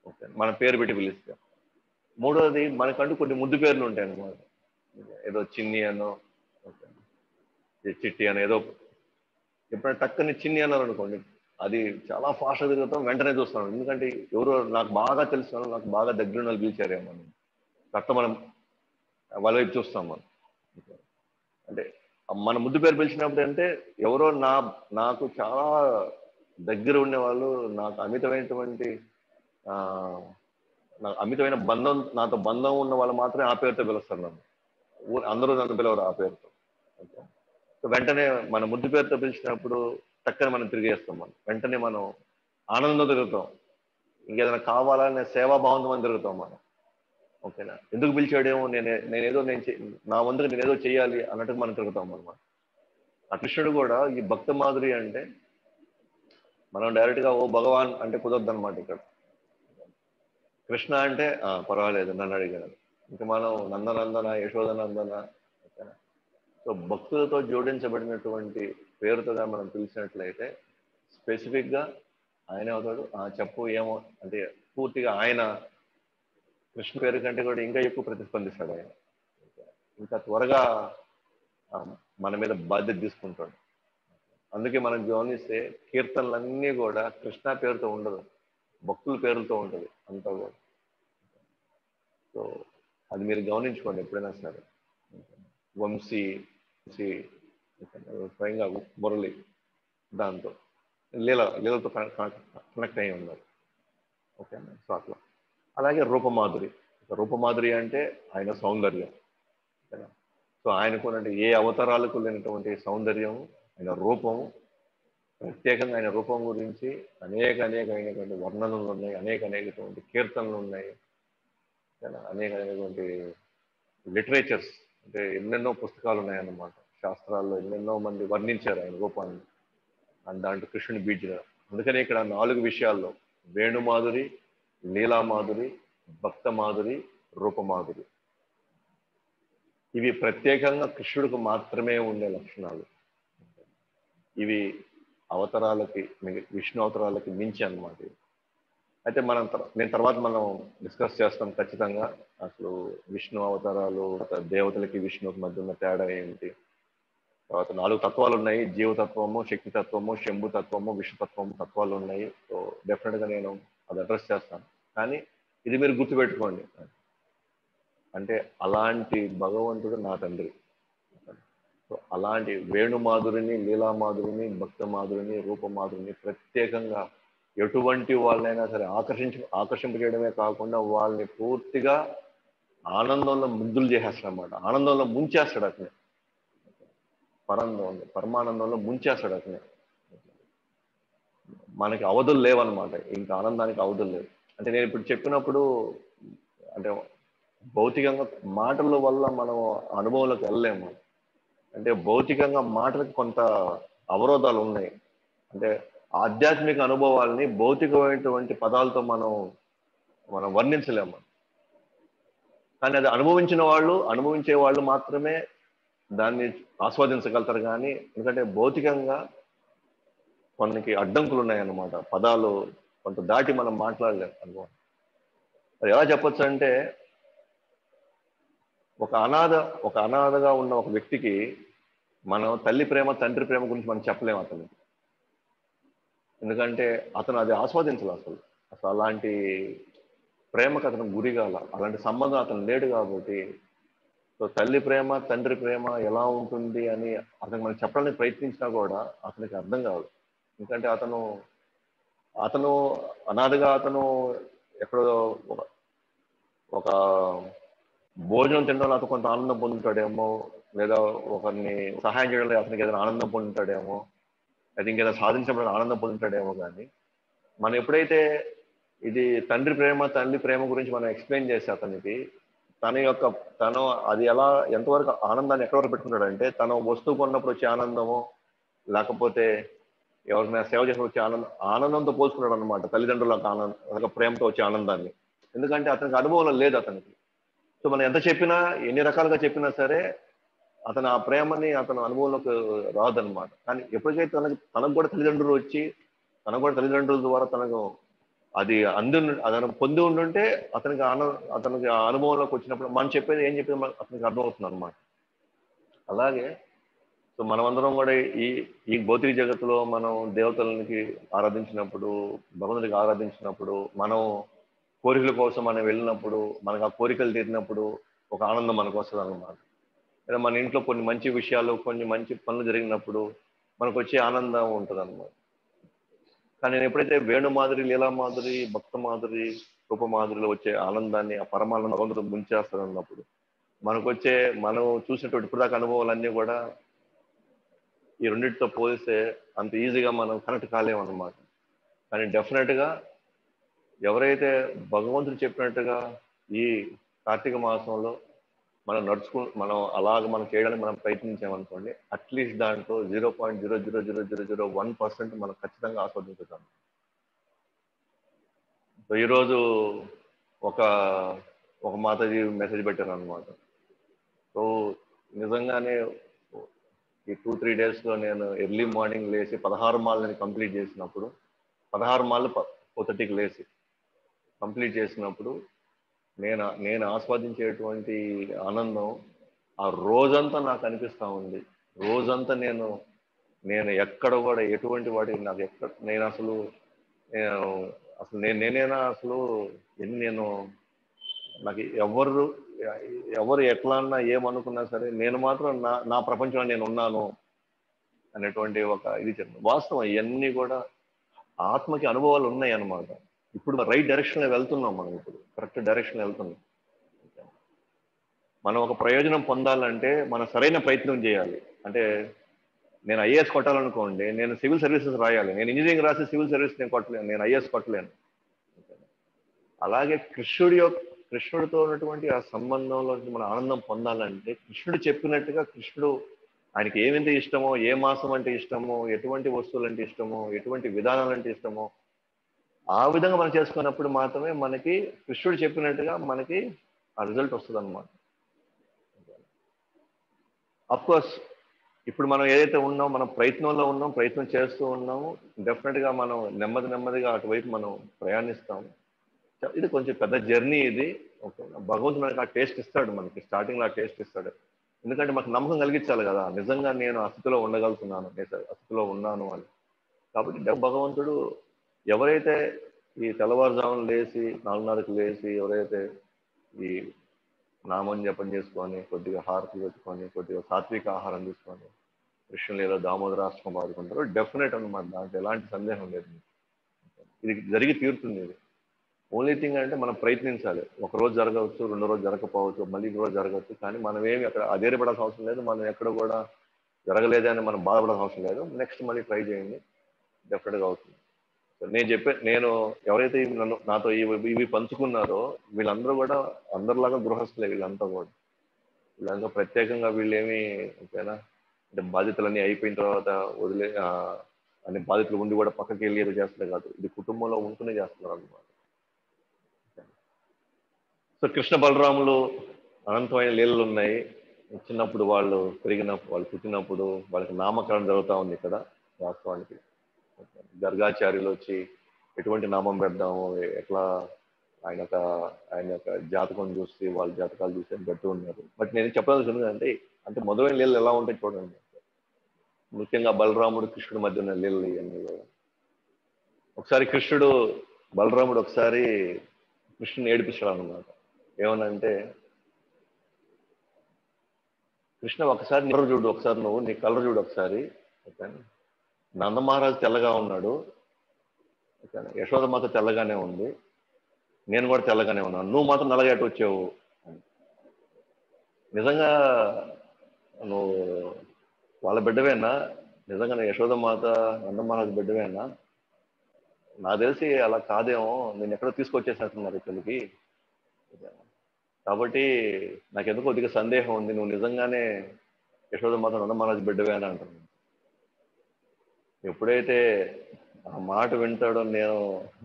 ఓకే మన పేరు పెట్టి పిలుస్తాం మూడోది మనకంటూ కొన్ని ముద్దు పేర్లు ఉంటాయి అన్నమాట ఏదో చిన్ని అనో ఓకే ఈ చిట్టి అని ఏదో ఎప్పుడైనా టక్కని చిన్ని అన్నారు అనుకోండి అది చాలా ఫాస్ట్గా తిరుగుతాం వెంటనే చూస్తాం ఎందుకంటే ఎవరో నాకు బాగా తెలిసిన వాళ్ళు, నాకు బాగా దగ్గర ఉన్న వాళ్ళు పిలిచారేమో అని. అట్ట మనం వాళ్ళ వైపు చూస్తాం మనం అంటే మన ముద్దు పేరు పిలిచినప్పుడు అంటే ఎవరో నా నాకు చాలా దగ్గర ఉండేవాళ్ళు నాకు అమితమైనటువంటి ఆ, నాకు అమితమైన బంధం నాతో బంధం ఉన్న వాళ్ళు మాత్రమే ఆ పేరుతో పిలుస్తారు నన్ను ఊ- అందరూ నన్ను పిలవరు ఆ పేరుతో ఓకే. సో వెంటనే మన ముద్దు పేరుతో పిలిచినప్పుడు టక్కన మనం తిరిగేస్తాం మనం వెంటనే మనం ఆనందంతో తిరుగుతాం ఇంకేదైనా కావాలనే సేవాభావంతో మనం తిరుగుతాం మనం ఓకేనా ఎందుకు పిలిచాడేమో నేను నేనేదో నేను చే- నా వంతుకు నేను ఏదో చేయాలి అన్నట్టు మనం తిరుగుతాం అనమాట ఆ కృష్ణుడు కూడా ఈ భక్త మాధురి అంటే మనం డైరెక్ట్ గా ఓ భగవాన్ అంటే కుదరదు అనమాట ఇక్కడ కృష్ణ అంటే "ఆ, పర్వాలేదు నన్ను అడిగాడు ఇంకా మనం నందనందన యశోదనందన ఓకేనా సో భక్తులతో జోడించబడినటువంటి పేరుతోగా మనం పిలిచినట్లయితే స్పెసిఫిక్ గా ఆయన అవుతాడు ఆ చెప్పు ఏమో అంటే పూర్తిగా ఆయన కృష్ణ పేరు కంటే కూడా ఇంకా ఎక్కువ ప్రతిస్పందిస్తాడు ఆయన ఇంకా త్వరగా ఆ, మన మీద బాధ్యత తీసుకుంటాడు అందుకే మనం గమనిస్తే కీర్తనలన్నీ కూడా కృష్ణ పేరుతో ఉండదు భక్తుల పేరులతో ఉంటుంది అంతా కూడా సో అది మీరు గమనించుకోండి ఎప్పుడైనా సరే వంశీ వంశీ స్వయంగా మురళి దాంతో లీల లీలతో కనెక్ట్ అయి ఉన్నారు ఓకే సో అట్లా అలాగే రూపమాధురి రూపమాధురి అంటే ఆయన సౌందర్యం ఓకేనా సో ఆయనకు ఉన్నటువంటి ఏ అవతారాలకు లేనటువంటి సౌందర్యం ఆయన రూపము ప్రత్యేకంగా ఆయన రూపం గురించి అనేక అనేకమైనటువంటి వర్ణనలు ఉన్నాయి అనేక అనేకటువంటి కీర్తనలు ఉన్నాయి ఓకేనా? అనేక అనేకటువంటి లిటరేచర్స్ అంటే ఎన్నెన్నో పుస్తకాలు ఉన్నాయన్నమాట శాస్త్రాల్లో ఎన్నెన్నో మంది వర్ణించారు ఆయన రూపాన్ని అండ్ దాంట్లో కృష్ణుని బీజన అందుకనే ఇక్కడ నాలుగు విషయాల్లో వేణుమాధురి లీలామాధురి భక్త మాధురి రూపమాధురి ఇవి ప్రత్యేకంగా కృష్ణుడికి మాత్రమే ఉండే లక్షణాలు ఇవి అవతారాలకి మిగ- విష్ణు అవతారాలకి మించి అన్నమాట ఇవి. అయితే మనం తర్- నేను తర్వాత మనం డిస్కస్ చేస్తాం ఖచ్చితంగా అసలు విష్ణు అవతారాలు తర్వాత దేవతలకి విష్ణువుకి మధ్య ఉన్న తేడా ఏంటి తర్వాత నాలుగు తత్వాలు ఉన్నాయి జీవతత్వము శక్తి తత్వము శంభు తత్వము విష్ణుతత్వము తత్వాలు ఉన్నాయి సో డెఫినెట్ గా నేను అది అడ్రస్ చేస్తాను కానీ ఇది మీరు గుర్తుపెట్టుకోండి అంటే అలాంటి భగవంతుడు నా తండ్రి సో అలాంటి వేణుమాధురిని లీలామాధురిని భక్త మాధురిని రూపమాధురిని ప్రత్యేకంగా ఎటువంటి వాళ్ళైనా సరే ఆకర్షించ ఆకర్షింపజేయడమే కాకుండా వాళ్ళని పూర్తిగా ఆనందంలో ముద్దులు చేసేస్తాడు అనమాట ఆనందంలో ముంచేస్తాడు అతను పరందంలో పరమానందంలో ముంచేస్తాడు అతను మనకి అవధులు లేవన్నమాట ఇంకా ఆనందానికి అవధులు లేవు అంటే నేను ఇప్పుడు చెప్పినప్పుడు అంటే భౌతికంగా మాటల వల్ల మనం అనుభవంలోకి వెళ్ళలేము అంటే భౌతికంగా మాటలకు కొంత అవరోధాలు ఉన్నాయి అంటే ఆధ్యాత్మిక అనుభవాల్ని భౌతికమైనటువంటి పదాలతో మనం మనం వర్ణించలేము కానీ అది అనుభవించిన వాళ్ళు అనుభవించే వాళ్ళు మాత్రమే దాన్ని ఆస్వాదించగలుగుతారు కానీ ఎందుకంటే భౌతికంగా కొన్నికి అడ్డంకులు ఉన్నాయన్నమాట పదాలు కొంత దాటి మనం మాట్లాడలేము అనుభవం అది ఎలా చెప్పొచ్చు అంటే ఒక అనాథ ఒక అనాథగా ఉన్న ఒక వ్యక్తికి మనం తల్లి ప్రేమ తండ్రి ప్రేమ గురించి మనం చెప్పలేము అతను ఎందుకంటే అతను అది ఆస్వాదించాలి అసలు అసలు అలాంటి ప్రేమకు అతను గురి కాల అలాంటి సంబంధం అతను లేడు కాబట్టి సో తల్లి ప్రేమ తండ్రి ప్రేమ ఎలా ఉంటుంది అని అతను మనం చెప్పడానికి ప్రయత్నించినా కూడా అతనికి అర్థం కాదు ఎందుకంటే అతను అతను అనాథగా అతను ఎక్కడో ఒక- ఒక భోజనం తినడంలో అతను కొంత ఆనందం పొందుతాడేమో లేదా ఒకరిని సహాయం చేయడంలో అతనికి ఏదైనా ఆనందం పొందుతాడేమో అది ఇంకేదైనా సాధించడం ఆనందం పొందుతాడేమో కానీ మనం ఎప్పుడైతే ఇది తండ్రి ప్రేమ తల్లి ప్రేమ గురించి మనం ఎక్స్ప్లెయిన్ చేస్తే అతనికి తన యొక్క తను అది ఎలా ఎంతవరకు ఆనందాన్ని ఎక్కడ వరకు పెట్టుకుంటాడంటే తను వస్తువు కొన్నప్పుడు వచ్చే ఆనందము లేకపోతే ఎవరినైనా సేవ చేసినప్పుడు వచ్చే ఆనందం ఆనందంతో పోల్చుకున్నాడు అనమాట తల్లిదండ్రుల యొక్క ఆనందం అలాగే ప్రేమతో వచ్చే ఆనందాన్ని ఎందుకంటే అతనికి అనుభవం లేదు అతనికి సో మనం ఎంత చెప్పినా ఎన్ని రకాలుగా చెప్పినా సరే అతను ఆ ప్రేమని అతను అనుభవంలోకి రాదనమాట కానీ ఎప్పటికైతే తనకి తనకు కూడా తల్లిదండ్రులు వచ్చి తనకు కూడా తల్లిదండ్రుల ద్వారా తనకు అది అందు అతను పొంది ఉండుంటే అతనికి ఆన అతనికి ఆ అనుభవంలోకి వచ్చినప్పుడు మనం చెప్పేది ఏం చెప్పేది మన- అతనికి అర్థమవుతుంది అనమాట అలాగే సో మనమందరం కూడా ఈ ఈ భౌతిక జగత్తులో మనం దేవతలకి ఆరాధించినప్పుడు భగవంతుడికి ఆరాధించినప్పుడు మనం కోరికల కోసం మనం వెళ్ళినప్పుడు మనకు ఆ కోరికలు తీరినప్పుడు ఒక ఆనందం మనకు వస్తుంది అనమాట లేదా మన ఇంట్లో కొన్ని మంచి విషయాలు కొన్ని మంచి పనులు జరిగినప్పుడు మనకు వచ్చే ఆనందం ఉంటుంది అనమాట కానీ నేను ఎప్పుడైతే వేణు మాదిరి లీలా మాదిరి భక్త మాదిరి రూప మాదిరిలో వచ్చే ఆనందాన్ని ఆ పరమానందం భగవంతుడు ముంచేస్తాడు అన్నప్పుడు మనకు వచ్చే మనం చూసినటువంటి ఇప్పటిదాకా అనుభవాలన్నీ కూడా ఈ రెండింటితో పోలిస్తే అంత ఈజీగా మనం కనెక్ట్ కాలేము అనమాట కానీ డెఫినెట్ గా ఎవరైతే భగవంతుడు చెప్పినట్టుగా ఈ కార్తీక మాసంలో మనం నడుచుకు మనం అలాగ మనం చేయడానికి మనం ప్రయత్నించామనుకోండి అట్లీస్ట్ దాంట్లో zero point zero zero zero zero zero one percent మనం ఖచ్చితంగా ఆస్వాదించుతాం సో ఈరోజు ఒక ఒక మాతాజీ మెసేజ్ పెట్టారు అనమాట సో నిజంగానే ఈ టూ త్రీ డేస్లో నేను ఎర్లీ మార్నింగ్ లేచి పదహారు మాలని కంప్లీట్ చేసినప్పుడు పదహారు మాలు ఫోర్ థర్టీకి లేచి కంప్లీట్ చేసినప్పుడు నేను నేను ఆస్వాదించేటువంటి ఆనందం ఆ రోజంతా నాకు అనిపిస్తూ ఉంది రోజంతా నేను నేను ఎక్కడ కూడా ఎటువంటి వాటి నాకు ఎక్కడ నేను అసలు నేను అసలు నేను నేనేనా అసలు ఎన్ని నేను నాకు ఎవరు ఎవరు ఎట్లా అన్నా ఏమనుకున్నా సరే నేను మాత్రం నా నా ప్రపంచంలో నేను ఉన్నాను అనేటువంటి ఒక ఇది చెప్పాను వాస్తవం ఇవన్నీ కూడా ఆత్మకి అనుభవాలు ఉన్నాయి అన్నమాట ఇప్పుడు రైట్ డైరెక్షన్ లో వెళ్తున్నాం మనం ఇప్పుడు కరెక్ట్ డైరెక్షన్ వెళ్తున్నాం మనం ఒక ప్రయోజనం పొందాలంటే మనం సరైన ప్రయత్నం చేయాలి అంటే నేను ఐఏఎస్ కొట్టాలనుకోండి నేను సివిల్ సర్వీసెస్ రాయాలి నేను ఇంజనీరింగ్ రాసి సివిల్ సర్వీస్ నేను కొట్టలేను నేను ఐఏఎస్ కొట్టలేను అలాగే కృష్ణుడి యొక్క కృష్ణుడితో ఉన్నటువంటి ఆ సంబంధంలో మన ఆనందం పొందాలంటే కృష్ణుడు చెప్పినట్టుగా కృష్ణుడు ఆయనకి ఏమైతే ఇష్టమో ఏ మాసం అంటే ఇష్టమో ఎటువంటి వస్తువులు అంటే ఇష్టమో ఎటువంటి విధానాలు అంటే ఇష్టమో ఆ విధంగా మనం చేసుకున్నప్పుడు మాత్రమే మనకి కృష్ణుడు చెప్పినట్టుగా మనకి ఆ రిజల్ట్ వస్తుంది అనమాట కోర్స్ ఇప్పుడు మనం ఏదైతే ఉన్నామో మనం ప్రయత్నంలో ఉన్నాం ప్రయత్నం చేస్తూ ఉన్నాము డెఫినెట్ గా మనం నెమ్మది నెమ్మదిగా అటువైపు మనం ప్రయాణిస్తాము ఇది కొంచెం పెద్ద జర్నీ ఇది ఓకే భగవంతుడు మనకి ఆ టేస్ట్ ఇస్తాడు మనకి స్టార్టింగ్ లో ఆ టేస్ట్ ఇస్తాడు ఎందుకంటే మనకు నమ్మకం కలిగించాలి కదా నిజంగా నేను ఆ స్థితిలో ఉండగలుగుతున్నాను నేను ఆ స్థితిలో ఉన్నాను అని కాబట్టి భగవంతుడు ఎవరైతే ఈ తెల్లవారుజామున లేచి నాలుగున్నరకు లేచి ఎవరైతే ఈ నామం జపం చేసుకొని కొద్దిగా హారతి పెట్టుకొని కొద్దిగా సాత్విక ఆహారం తీసుకొని కృష్ణ లేదా దామోదరాశ్రమం ఆడుకుంటారో డెఫినెట్ అనమాట దాంట్లో ఎలాంటి సందేహం లేదు ఇది జరిగి తీరుతుంది ఇది ఓన్లీ థింగ్ అంటే మనం ప్రయత్నించాలి ఒక రోజు జరగవచ్చు రెండో రోజు జరగకపోవచ్చు మళ్ళీ ఇంకో రోజు జరగవచ్చు కానీ మనం ఏమి అక్కడ అధైర్యపడాల్సిన అవసరం లేదు మనం ఎక్కడ కూడా జరగలేదే అని మనం బాధపడాల్సిన అవసరం లేదు నెక్స్ట్ మళ్ళీ ట్రై చేయండి డెఫినెట్గా అవుతుంది నేను చెప్పే నేను ఎవరైతే నన్ను నాతో ఇవి ఇవి పంచుకున్నారో వీళ్ళందరూ కూడా అందరిలాగా గృహస్థులే వీళ్ళంతా కూడా వీళ్ళంతా ప్రత్యేకంగా వీళ్ళేమి ఓకేనా అంటే బాధ్యతలన్నీ అయిపోయిన తర్వాత వదిలే అన్ని బాధ్యతలు ఉండి కూడా పక్కకి వెళ్ళి ఏదో చేస్తారు కాదు ఇది కుటుంబంలో ఉంటూనే చేస్తున్నారు అనమాట సో కృష్ణ బలరాములు అనంతమైన లీలలు ఉన్నాయి చిన్నప్పుడు వాళ్ళు పెరిగినప్పుడు వాళ్ళు పుట్టినప్పుడు వాళ్ళకి నామకరణం జరుగుతూ ఉంది ఇక్కడ వాస్తవానికి గర్గాచార్యులు వచ్చి ఎటువంటి నామం పెడదాము ఎట్లా ఆయన యొక్క ఆయన యొక్క జాతకం చూసి వాళ్ళ జాతకాలు చూసి పెడుతూ ఉన్నారు బట్ నేను చెప్పాల్సింది అంటే అంటే మొదలైన లీలలు ఎలా ఉంటాయి చూడండి ముఖ్యంగా బలరాముడు కృష్ణుడి మధ్య ఉన్న లీలలు ఇవన్నీ కూడా ఒకసారి కృష్ణుడు బలరాముడు ఒకసారి కృష్ణుని ఏడిపిస్తాడు అనమాట ఏమనంటే కృష్ణ ఒకసారి కలర్ చూడు ఒకసారి నువ్వు నీ కలర్ చూడు ఒకసారి ఓకేనా నందమహారాజు తెల్లగా ఉన్నాడు ఓకేనా యశోదమాత తెల్లగానే ఉంది నేను కూడా తెల్లగానే ఉన్నాను నువ్వు మాత్రం నల్లగా ఎటు వచ్చావు నిజంగా నువ్వు వాళ్ళ బిడ్డవేనా నిజంగా యశోదమాత నందమహారాజు బిడ్డవేనా నాకు తెలిసి అలా కాదేమో నేను ఎక్కడో తీసుకొచ్చేసినట్టున్నారు ఇక్కడికి కాబట్టి నాకు ఎందుకు కొద్దిగా సందేహం ఉంది నువ్వు నిజంగానే యశోదమాత నందమహారాజు బిడ్డవే అని అంటున్నాను ఎప్పుడైతే ఆ మాట వింటాడో నేను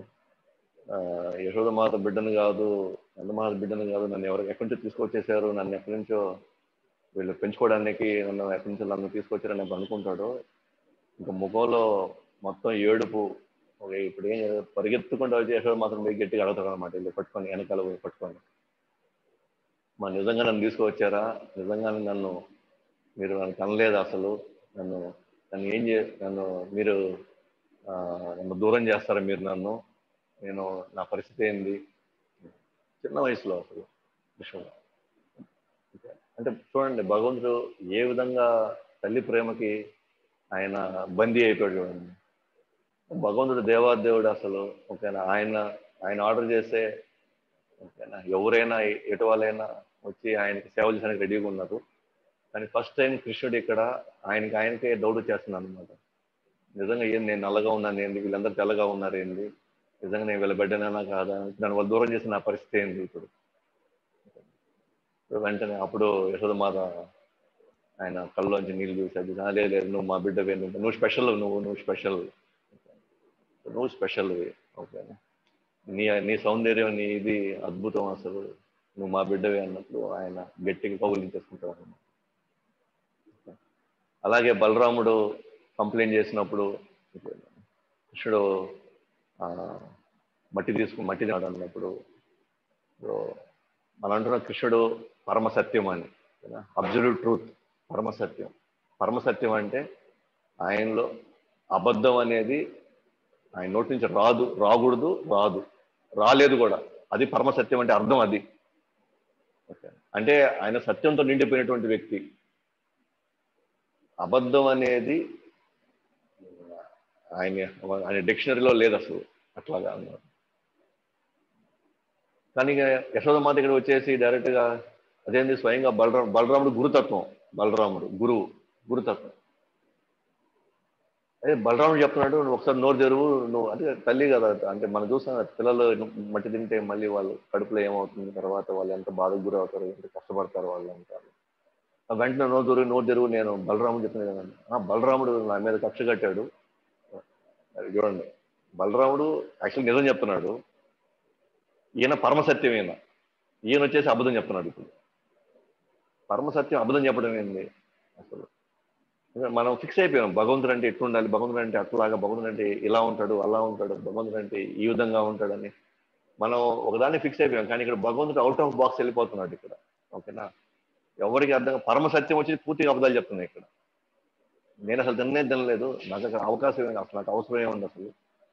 యశోదమాత బిడ్డను కాదు నందమహారాజు బిడ్డను కాదు నన్ను ఎవరు ఎక్కడి నుంచో తీసుకొచ్చేసారు నన్ను ఎక్కడి నుంచో వీళ్ళు పెంచుకోవడానికి నన్ను ఎక్కడి నుంచో నన్ను తీసుకొచ్చారని అనుకుంటాడు ఇంకా ముఖంలో మొత్తం ఏడుపు ఓకే ఇప్పుడు ఏం జరగదు పరిగెత్తుకుంటూ వచ్చి యశోద మాత్రం పోయి గట్టిగా అడుగుతాడు అనమాట వీళ్ళు పట్టుకొని వెనకాల పోయి పట్టుకొని మా నిజంగా నన్ను తీసుకువచ్చారా నిజంగానే నన్ను మీరు నన్ను కనలేదు అసలు నన్ను నన్ను ఏం చే నన్ను మీరు ఆ, నన్ను దూరం చేస్తారా మీరు నన్ను నేను నా పరిస్థితి ఏంది చిన్న వయసులో అసలు విషయంలో అంటే చూడండి భగవంతుడు ఏ విధంగా తల్లి ప్రేమకి ఆయన బందీ అయిపోయాడు చూడండి భగవంతుడు దేవాదేవుడు అసలు ఓకేనా ఆయన ఆయన ఆర్డర్ చేస్తే ఓకేనా ఎవరైనా ఎటు వాళ్ళైనా వచ్చి ఆయనకి సేవ చేయడానికి రెడీగా ఉన్నారు కానీ ఫస్ట్ టైం కృష్ణుడు ఇక్కడ ఆయనకి ఆయనకే డౌట్ చేస్తున్నాను అనమాట నిజంగా ఏం నేను నల్లగా ఉన్నాను ఏంది వీళ్ళందరూ తెల్లగా ఉన్నారు ఏంది నిజంగా నేను వీళ్ళ బిడ్డనైనా కాదా నన్ను వాళ్ళు దూరం చేసిన నా పరిస్థితి ఏంది ఇప్పుడు ఇప్పుడు వెంటనే అప్పుడు యశోదమాత ఆయన కళ్ళలోంచి నీళ్ళు చూసి అది "ఆ, లేదు లేదు నువ్వు మా బిడ్డవే నువ్వు నువ్వు స్పెషల్ నువ్వు నువ్వు స్పెషల్ నువ్వు స్పెషల్ ఓకే నీ నీ సౌందర్యం నీ ఇది అద్భుతం అసలు నువ్వు మా బిడ్డవే అన్నప్పుడు ఆయన గట్టిగా కౌలించేసుకుంటాడు అన్నమాట. అలాగే బలరాముడు కంప్లైంట్ చేసినప్పుడు కృష్ణుడు ఆ, మట్టి తీసుకు మట్టి తినాడు అన్నప్పుడు ఇప్పుడు మనం అంటున్న కృష్ణుడు పరమ సత్యం అని అబ్జల్యూట్ ట్రూత్ పరమ సత్యం పరమ సత్యం అంటే ఆయనలో అబద్ధం అనేది ఆయన నోటి నుంచి రాదు రాకూడదు రాదు రాలేదు కూడా అది పరమ సత్యం అంటే అర్థం అది ఓకే. అంటే ఆయన సత్యంతో నిండిపోయినటువంటి వ్యక్తి అబద్ధం అనేది ఆయన ఆయన డిక్షనరీలో లేదు అసలు అట్లాగా అన్నారు కానీ ఇక యశోదమాత ఇక్కడ వచ్చేసి డైరెక్ట్ గా అదేంది స్వయంగా బలరాం బలరాముడు గురుతత్వం బలరాముడు గురువు గురుతత్వం అదే బలరాముడు చెప్తున్నాడు నువ్వు ఒకసారి నోరు తెరువు నువ్వు అంటే తల్లి కదా అంటే మనం చూస్తాం కదా, పిల్లలు మట్టి తింటే మళ్ళీ వాళ్ళు కడుపులో ఏమవుతుంది తర్వాత వాళ్ళు ఎంత బాధకు గురి అవుతారు ఎంత కష్టపడతారు వాళ్ళు అంటారు ఆ వెంటనే నోరు తెరువు నోరు తెరువు నేను బలరాముడు చెప్తున్నాను కదండి ఆ బలరాముడు నా మీద కక్ష కట్టాడు అది చూడండి బలరాముడు యాక్చువల్ నిజం చెప్తున్నాడు ఈయన పరమసత్యం ఈయన ఈయన వచ్చేసి అబద్ధం చెప్తున్నాడు ఇప్పుడు పరమసత్యం అబద్ధం చెప్పడం ఏంది అసలు మనం ఫిక్స్ అయిపోయాం భగవంతుడు అంటే ఎట్లా ఉండాలి భగవంతుడు అంటే అట్లాగా భగవంతుడు అంటే ఇలా ఉంటాడు అలా ఉంటాడు భగవంతుడు అంటే ఈ విధంగా ఉంటాడని మనం ఒకదాన్ని ఫిక్స్ అయిపోయాం కానీ ఇక్కడ భగవంతుడు అవుట్ ఆఫ్ బాక్స్ వెళ్ళిపోతున్నాడు ఇక్కడ ఓకేనా ఎవరికి అర్థం పరమ సత్యం వచ్చి పూర్తిగా అబద్ధాలు చెప్తున్నాయి ఇక్కడ నేను అసలు తిన్నే తినలేదు నాకు అక్కడ అవకాశం ఏమి అసలు నాకు అవసరం ఏముంది అసలు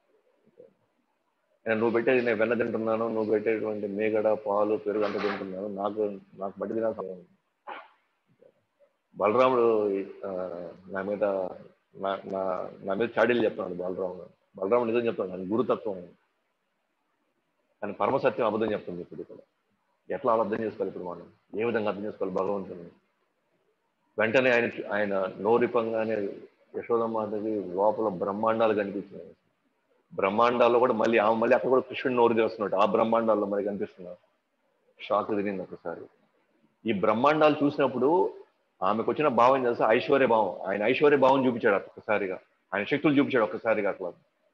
నేను నువ్వు పెట్టేది నేను వెన్న తింటున్నాను నువ్వు పెట్టేటువంటి మేగడ పాలు పెరుగు అంతా తింటున్నాను నాకు నాకు బట్టి తినాల్సిన అవసరం ఉంది. బలరాముడు ఆ, నా మీద నా నా నా మీద చాడీలు చెప్తున్నాడు బలరాముడు బలరాముడు నిజం చెప్తాడు ఆయన గురుతత్వం కానీ పరమసత్యం అబద్ధం చెప్తుంది ఇప్పుడు ఇక్కడ ఎట్లా అలా అర్థం చేసుకోవాలి ఇప్పుడు మనం ఏ విధంగా అర్థం చేసుకోవాలి భగవంతుని వెంటనే ఆయన ఆయన నోరిపంగానే యశోదమాతకి లోపల బ్రహ్మాండాలు కనిపించినాయి బ్రహ్మాండాల్లో కూడా మళ్ళీ ఆమె మళ్ళీ అక్కడ కూడా కృష్ణుడు నోరు చేస్తున్నట్టు ఆ బ్రహ్మాండాల్లో మరి కనిపిస్తున్నారు షాక్ తిరిగింది ఒకసారి ఈ బ్రహ్మాండాలు చూసినప్పుడు ఆమెకు వచ్చిన భావం తెలుసా ఐశ్వర్య భావం ఆయన ఐశ్వర్య భావం చూపించాడు ఒక్కసారిగా ఆయన శక్తులు చూపించాడు ఒక్కసారిగా అట్లా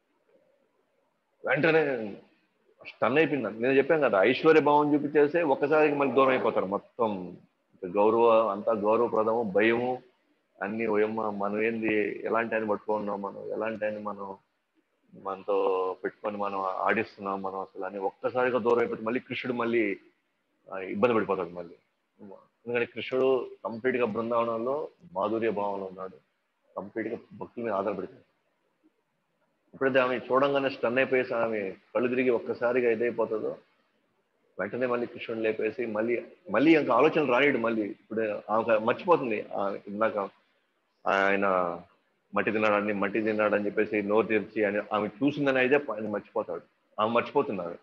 వెంటనే స్టన్ అయిపోయింది నేను చెప్పాను కదా ఐశ్వర్య భావం చూపించేస్తే ఒక్కసారికి మళ్ళీ దూరం అయిపోతారు మొత్తం గౌరవ అంతా గౌరవప్రదము భయము అన్ని ఓయమ్మ మనం ఏంది ఎలాంటి ఆయన పట్టుకున్నాం మనం ఎలాంటి ఆయన మనం మనతో పెట్టుకొని మనం ఆడిస్తున్నాం మనం అసలు అని ఒక్కసారిగా దూరం అయిపోతే మళ్ళీ కృష్ణుడు మళ్ళీ ఆ, ఇబ్బంది పడిపోతాడు మళ్ళీ ఎందుకంటే కృష్ణుడు కంప్లీట్ గా బృందావనంలో మాధుర్య భావంలో ఉన్నాడు కంప్లీట్ గా భక్తుల మీద ఆధారపడిపోయాడు ఎప్పుడైతే ఆమె చూడంగానే స్టన్ అయిపోయేసి ఆమె కళ్ళు తిరిగి ఒక్కసారిగా ఇదైపోతుందో వెంటనే మళ్ళీ కృష్ణుడు లేపేసి మళ్ళీ మళ్ళీ ఇంకా ఆలోచన రానిడు మళ్ళీ ఇప్పుడు ఆమె మర్చిపోతుంది ఆ ఇందాక ఆయన మట్టి తిన్నాడని మట్టి తిన్నాడని చెప్పేసి నోరు తెరిచి ఆయన ఆమె చూసిందని అయితే ఆయన మర్చిపోతాడు ఆమె మర్చిపోతున్నారు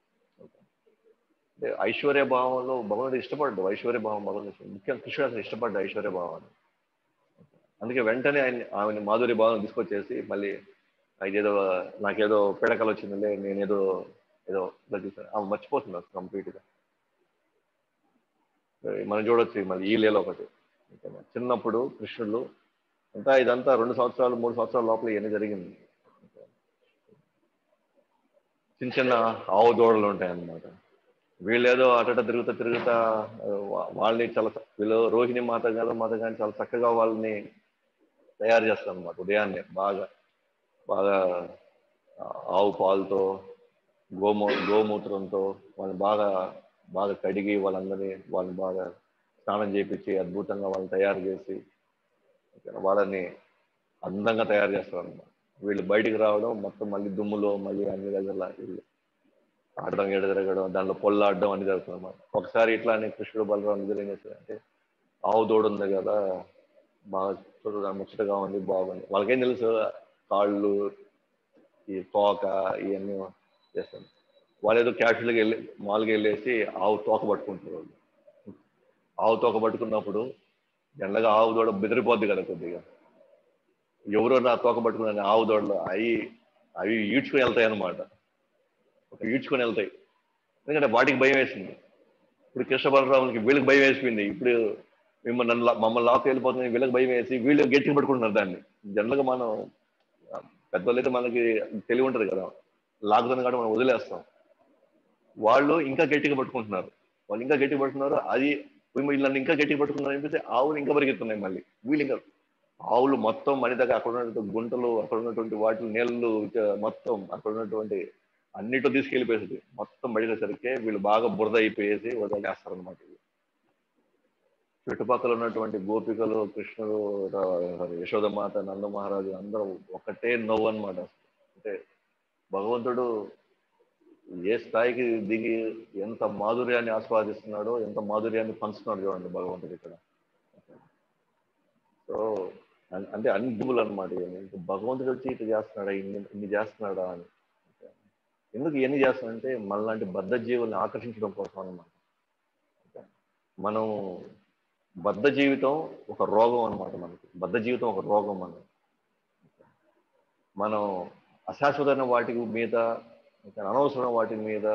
అంటే ఐశ్వర్య భావంలో భగవంతుడు ఇష్టపడ్డు ఐశ్వర్య భావం భగవంతుడు ఇష్టం. ముఖ్యంగా కృష్ణుడు అసలు ఇష్టపడ్డా ఐశ్వర్య భావాన్ని అందుకే వెంటనే ఆయన ఆమెను మాధుర్య భావం తీసుకొచ్చేసి మళ్ళీ ఇదేదో నాకేదో పిడకలు వచ్చిందిలే నేనేదో ఏదో ఇలా చూసాను ఆమె మర్చిపోతుంది అసలు కంప్లీట్ గా మనం చూడొచ్చు మళ్ళీ ఈ లీల ఒకటి ఓకేనా? చిన్నప్పుడు కృష్ణుడు అంతా ఇదంతా రెండు సంవత్సరాలు మూడు సంవత్సరాల లోపల ఇవన్నీ జరిగింది చిన్న చిన్న ఆవు దూడలు ఉంటాయి అన్నమాట వీళ్ళేదో అటట తిరుగుతా తిరుగుతా ఆ, వా- వాళ్ళని చాలా చ- వీళ్ళు రోహిణి మాత గారు మాత కానీ చాలా చక్కగా వాళ్ళని తయారు చేస్తారు అనమాట ఉదయాన్నే బాగా బాగా ఆవు పాలతో గోమూ గోమూత్రంతో వాళ్ళని బాగా బాగా కడిగి వాళ్ళందరినీ వాళ్ళని బాగా స్నానం చేపించి అద్భుతంగా వాళ్ళని తయారు చేసి వాళ్ళని అందంగా తయారు చేస్తారు అన్నమాట వీళ్ళు బయటికి రావడం మొత్తం మళ్ళీ దుమ్ములో మళ్ళీ అన్ని దగ్గర వీళ్ళు ఆడడం ఎడ తిరగడం దానిలో పొల్లాడడం అన్ని జరుగుతుంది అన్నమాట ఒకసారి ఇట్లానే కృష్ణుడు బలరాం ఇద్దరు ఏం చేస్తారంటే ఆవు దూడ ఉంది కదా బాగా చూడగా ముచ్చటగా ఉంది బాగుంది వాళ్ళకేం తెలుసు కాళ్ళు ఈ తోక ఇవన్నీ చేస్తాను వాళ్ళు ఏదో క్యాషువల్గా వెళ్ళి మాల్గా వెళ్ళేసి ఆవు తోక పట్టుకుంటారు వాళ్ళు ఆవు తోక పట్టుకున్నప్పుడు ఎండగా ఆవు దూడ బెదిరిపోద్ది కదా కొద్దిగా ఎవరో నా తోక పట్టుకున్న ఆవు దూడలు అవి అవి ఈడ్చుకొని వెళ్తాయి అన్నమాట ఈడ్చుకొని వెళ్తాయి ఎందుకంటే వాటికి భయం వేసింది ఇప్పుడు కృష్ణ బలరాములకి వీళ్ళకి భయం వేసిపోయింది ఇప్పుడు మిమ్మల్ని నన్ను లా- మమ్మల్ని లాక్ వెళ్ళిపోతుంది వీళ్ళకి భయం వేసి వీళ్ళు గట్టిగా పట్టుకుంటున్నారు దాన్ని జనరల్గా మనం పెద్దవాళ్ళు అయితే మనకి తెలివి ఉంటుంది కదా లాక్డౌన్ కాబట్టి మనం వదిలేస్తాం వాళ్ళు ఇంకా గట్టిగా పట్టుకుంటున్నారు వాళ్ళు ఇంకా గట్టిగా పట్టుకున్నారు అది వీళ్ళు నన్ను ఇంకా గట్టిగా పట్టుకున్నారు అనిపిస్తే ఆవులు ఇంకా పరిగెత్తున్నాయి మళ్ళీ వీళ్ళు ఇంకా ఆవులు మొత్తం మన దగ్గర అక్కడ ఉన్నటువంటి గుంటలు అక్కడ ఉన్నటువంటి వాటి నీళ్ళు ఇక మొత్తం అక్కడ ఉన్నటువంటి అన్నిటిలో తీసుకెళ్ళిపోయేది మొత్తం బయటసరికే వీళ్ళు బాగా బురద అయిపోయేసి వదిలేస్తారనమాట చుట్టుపక్కల ఉన్నటువంటి గోపికలు కృష్ణుడు రా- యశోదమాత నంద మహారాజు అందరూ ఒకటే నవ్వు అనమాట అంటే భగవంతుడు ఏ స్థాయికి దిగి ఎంత మాధుర్యాన్ని ఆస్వాదిస్తున్నాడో ఎంత మాధుర్యాన్ని పంచుతున్నాడు చూడండి భగవంతుడు ఇక్కడ సో అన్- అంటే అన్ని దిగులు అనమాట ఇవన్నీ. భగవంతుడు వచ్చి ఇట్లా చేస్తున్నాడా ఇన్ని ఇన్ని చేస్తున్నాడా అని ఎందుకు ఇవన్నీ చేస్తానంటే మనలాంటి బద్ధ జీవుల్ని ఆకర్షించడం కోసం అనమాట మనం బద్ధ జీవితం ఒక రోగం అన్నమాట మనకి బద్ధ జీవితం ఒక రోగం మనం మనం అశాశ్వతమైన వాటి మీద ఇంకా అనవసరమైన వాటి మీద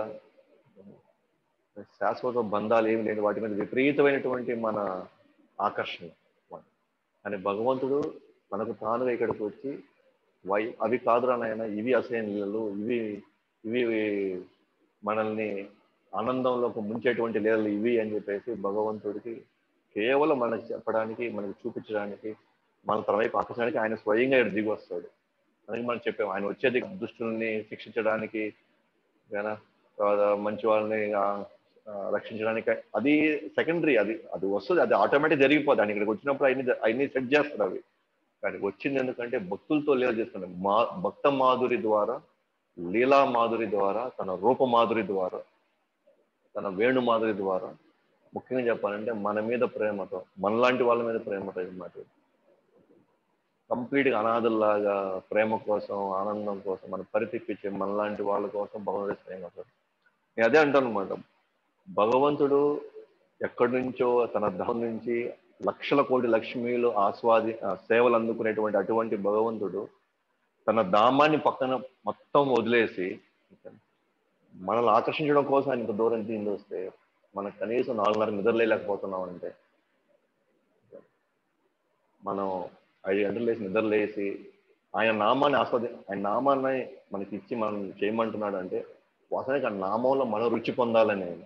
శాశ్వత బంధాలు ఏమి లేని వాటి మీద విపరీతమైనటువంటి మన ఆకర్షణ అని భగవంతుడు మనకు తానుగా ఇక్కడికి వచ్చి వై అవి కాదురా నాయన ఇవి అసహ్య లీలలు ఇవి ఇవి మనల్ని ఆనందంలోకి ముంచేటువంటి లీలలు ఇవి అని చెప్పేసి భగవంతుడికి కేవలం మనకి చెప్పడానికి మనకి చూపించడానికి మన తన వైపు ఆకర్షణకి ఆయన స్వయంగా ఇక్కడ దిగి వస్తాడు అందుకే మనం చెప్పాము ఆయన వచ్చేది దుష్టుల్ని శిక్షించడానికి ఏనా తర్వాత మంచి వాళ్ళని ఆ, ఆ, రక్షించడానికి అది సెకండరీ అది అది వస్తుంది అది ఆటోమేటిక్ జరిగిపోతుంది ఆయన ఇక్కడికి వచ్చినప్పుడు అన్ని అన్ని సెట్ చేస్తారు అవి కానీ వచ్చింది ఎందుకంటే భక్తులతో లీల చేస్తున్నాడు మా భక్త మాధురి ద్వారా లీలా మాధురి ద్వారా తన రూప మాధురి ద్వారా తన వేణు మాధురి ద్వారా ముఖ్యంగా చెప్పాలంటే మన మీద ప్రేమతో మనలాంటి వాళ్ళ మీద ప్రేమతో అన్నమాట కంప్లీట్ గా అనాథల్లాగా ప్రేమ కోసం ఆనందం కోసం మనం పరితిప్పించే మనలాంటి వాళ్ళ కోసం భగవంతుడి ప్రేమ కోసం నేను అదే అంటాను అనమాట భగవంతుడు ఎక్కడి నుంచో తన ధనం నుంచి లక్షల కోటి లక్ష్మీలు ఆస్వాది ఆ, సేవలు అందుకునేటువంటి అటువంటి భగవంతుడు తన ధామాన్ని పక్కన మొత్తం వదిలేసి మనల్ని ఆకర్షించడం కోసం ఆయన ఇంత దూరం తీంది వస్తే మనకు కనీసం నాలుగున్నర నిద్రలేకపోతున్నాం అంటే మనం ఐదు గంటలు లేచి నిద్ర లేసి ఆయన నామాన్ని ఆస్వాది ఆయన నామాన్ని మనకి ఇచ్చి మనం చేయమంటున్నాడు అంటే వాసనకి ఆ నామంలో మనం రుచి పొందాలని ఆయన.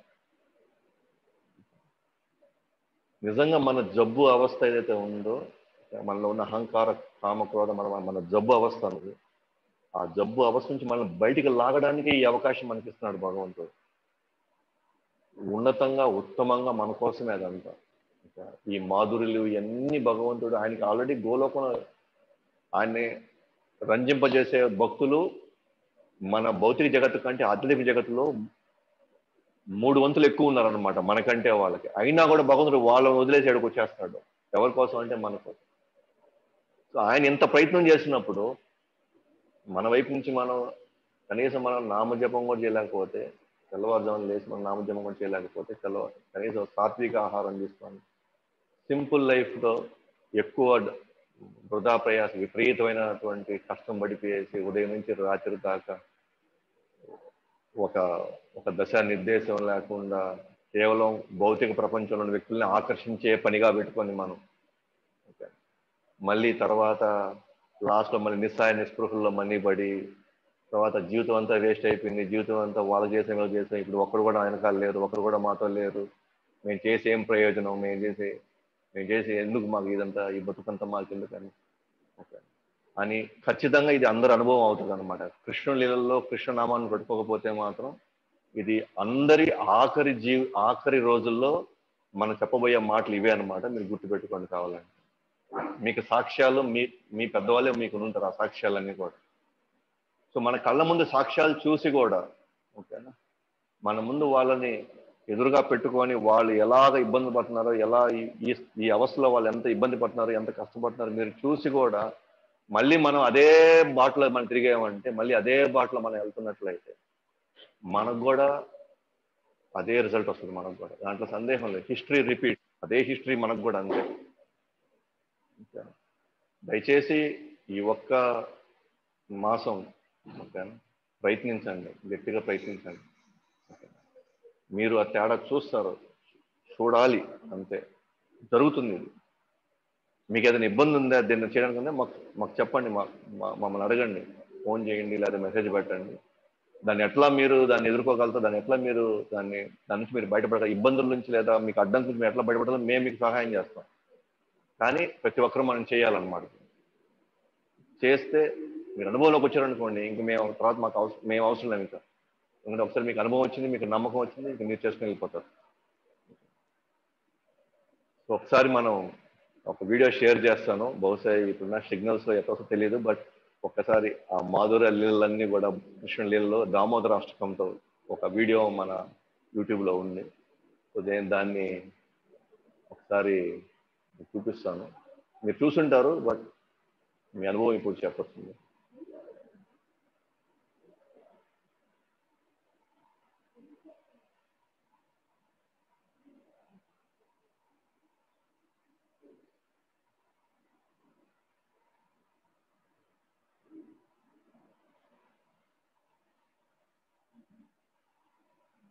నిజంగా మన జబ్బు అవస్థ ఏదైతే ఉందో మనలో ఉన్న అహంకార కామక్రోధ మన మన జబ్బు అవస్థ అనేది ఆ జబ్బు అవస్థ నుంచి మనం బయటికి లాగడానికి ఈ అవకాశం మనకి ఇస్తున్నాడు భగవంతుడు ఉన్నతంగా ఉత్తమంగా మన కోసమే అదంతా ఇంకా ఈ మాధురులు ఇవన్నీ భగవంతుడు ఆయనకి ఆల్రెడీ గోలోకం ఆయన్ని రంజింపజేసే భక్తులు మన భౌతిక జగత్తు కంటే ఆధ్యాత్మిక జగత్తులో మూడు వంతులు ఎక్కువ ఉన్నారనమాట మనకంటే వాళ్ళకి అయినా కూడా భగవంతుడు వాళ్ళని వదిలేసి ఎక్కడికి వచ్చేస్తున్నాడు ఎవరి కోసం అంటే మన కోసం సో ఆయన ఎంత ప్రయత్నం చేసినప్పుడు మన వైపు నుంచి మనం కనీసం మనం నామజపం కూడా చేయలేకపోతే తెల్లవారుజామున లేచి మనం నామజపం కూడా చేయలేకపోతే తెల్లవ కనీసం సాత్విక ఆహారం తీసుకొని సింపుల్ లైఫ్లో ఎక్కువ డ- వృధా ప్రయాస విపరీతమైనటువంటి కష్టం పడిపోయేసి ఉదయం నుంచి రాత్రి దాకా ఒక ఒక దశ నిర్దేశం లేకుండా కేవలం భౌతిక ప్రపంచంలోని వ్యక్తుల్ని ఆకర్షించే పనిగా పెట్టుకొని మనం ఓకే. మళ్ళీ తర్వాత లాస్ట్లో మళ్ళీ నిస్సాయ నిస్పృహల్లో మనీ పడి తర్వాత జీవితం అంతా వేస్ట్ అయిపోయింది జీవితం అంతా వాళ్ళు చేసే వీళ్ళు చేసాం ఇప్పుడు ఒకరు కూడా వెనకాల లేరు ఒకరు కూడా మాతో లేరు మేము చేసి ఏం ప్రయోజనం మేము చేసి మేము చేసి ఎందుకు మాకు ఇదంతా ఈ బతుకంతా మాకు ఎందుకని ఓకే అని ఖచ్చితంగా ఇది అందరి అనుభవం అవుతుంది అనమాట కృష్ణుడి లీలల్లో కృష్ణనామాన్ని పెట్టుకోకపోతే మాత్రం ఇది అందరి ఆఖరి జీవి ఆఖరి రోజుల్లో మనం చెప్పబోయే మాటలు ఇవే అనమాట మీరు గుర్తుపెట్టుకోండి కావాలంటే మీకు సాక్ష్యాలు మీ మీ పెద్దవాళ్ళే మీకు ఉంటారు ఆ సాక్ష్యాలన్నీ కూడా సో మన కళ్ళ ముందు సాక్ష్యాలు చూసి కూడా ఓకేనా మన ముందు వాళ్ళని ఎదురుగా పెట్టుకొని వాళ్ళు ఎలాగ ఇబ్బంది పడుతున్నారో ఎలా ఈ- ఈ ఈ అవస్థలో వాళ్ళు ఎంత ఇబ్బంది పడుతున్నారో ఎంత కష్టపడుతున్నారో మీరు చూసి కూడా మళ్ళీ మనం అదే బాటలో మనం తిరిగామంటే మళ్ళీ అదే బాటలో మనం వెళ్తున్నట్లయితే మనకు కూడా అదే రిజల్ట్ వస్తుంది మనకు కూడా దాంట్లో సందేహం లేదు హిస్టరీ రిపీట్ అదే హిస్టరీ మనకు కూడా అంతే ఓకే. దయచేసి ఈ ఒక్క మాసం ఓకేనా ప్రయత్నించండి గట్టిగా ప్రయత్నించండి ఓకే. మీరు ఆ తేడా చూస్తారు చూడాలి అంతే జరుగుతుంది ఇది మీకు ఏదైనా ఇబ్బంది ఉందా దీన్ని చేయడానికి ఉందా మాకు మాకు చెప్పండి మా మా- మమ్మల్ని అడగండి ఫోన్ చేయండి లేదా మెసేజ్ పెట్టండి దాన్ని ఎట్లా మీరు దాన్ని ఎదుర్కోగలుగుతారు దాన్ని ఎట్లా మీరు దాన్ని దాని నుంచి మీరు బయటపడగలరు ఇబ్బందుల నుంచి లేదా మీకు అడ్డంకుల నుంచి మీరు ఎట్లా బయటపడతారో మేము మీకు సహాయం చేస్తాం కానీ ప్రతి ఒక్కరూ మనం చేయాలన్నమాట చేస్తే మీరు అనుభవంలోకి వచ్చారనుకోండి ఇంక మేము తర్వాత మాకు అవసరం మేము అవసరం లేదు ఇంకా ఎందుకంటే ఒకసారి మీకు అనుభవం వచ్చింది మీకు నమ్మకం వచ్చింది ఇంక మీరు చేసుకుని వెళ్ళిపోతారు సో ఒకసారి మనం ఒక వీడియో షేర్ చేస్తాను బహుశా ఇప్పుడున్న సిగ్నల్స్ ఎక్కడ తెలియదు బట్ ఒక్కసారి ఆ మాధుర లీలలన్నీ కూడా కృష్ణ లీలలో దామోదర అష్టకంతో ఒక వీడియో మన యూట్యూబ్లో ఉంది సో నేను దాన్ని ఒకసారి మీకు చూపిస్తాను మీరు చూసుంటారు బట్ మీ అనుభవం ఇప్పుడు చెప్పొస్తుంది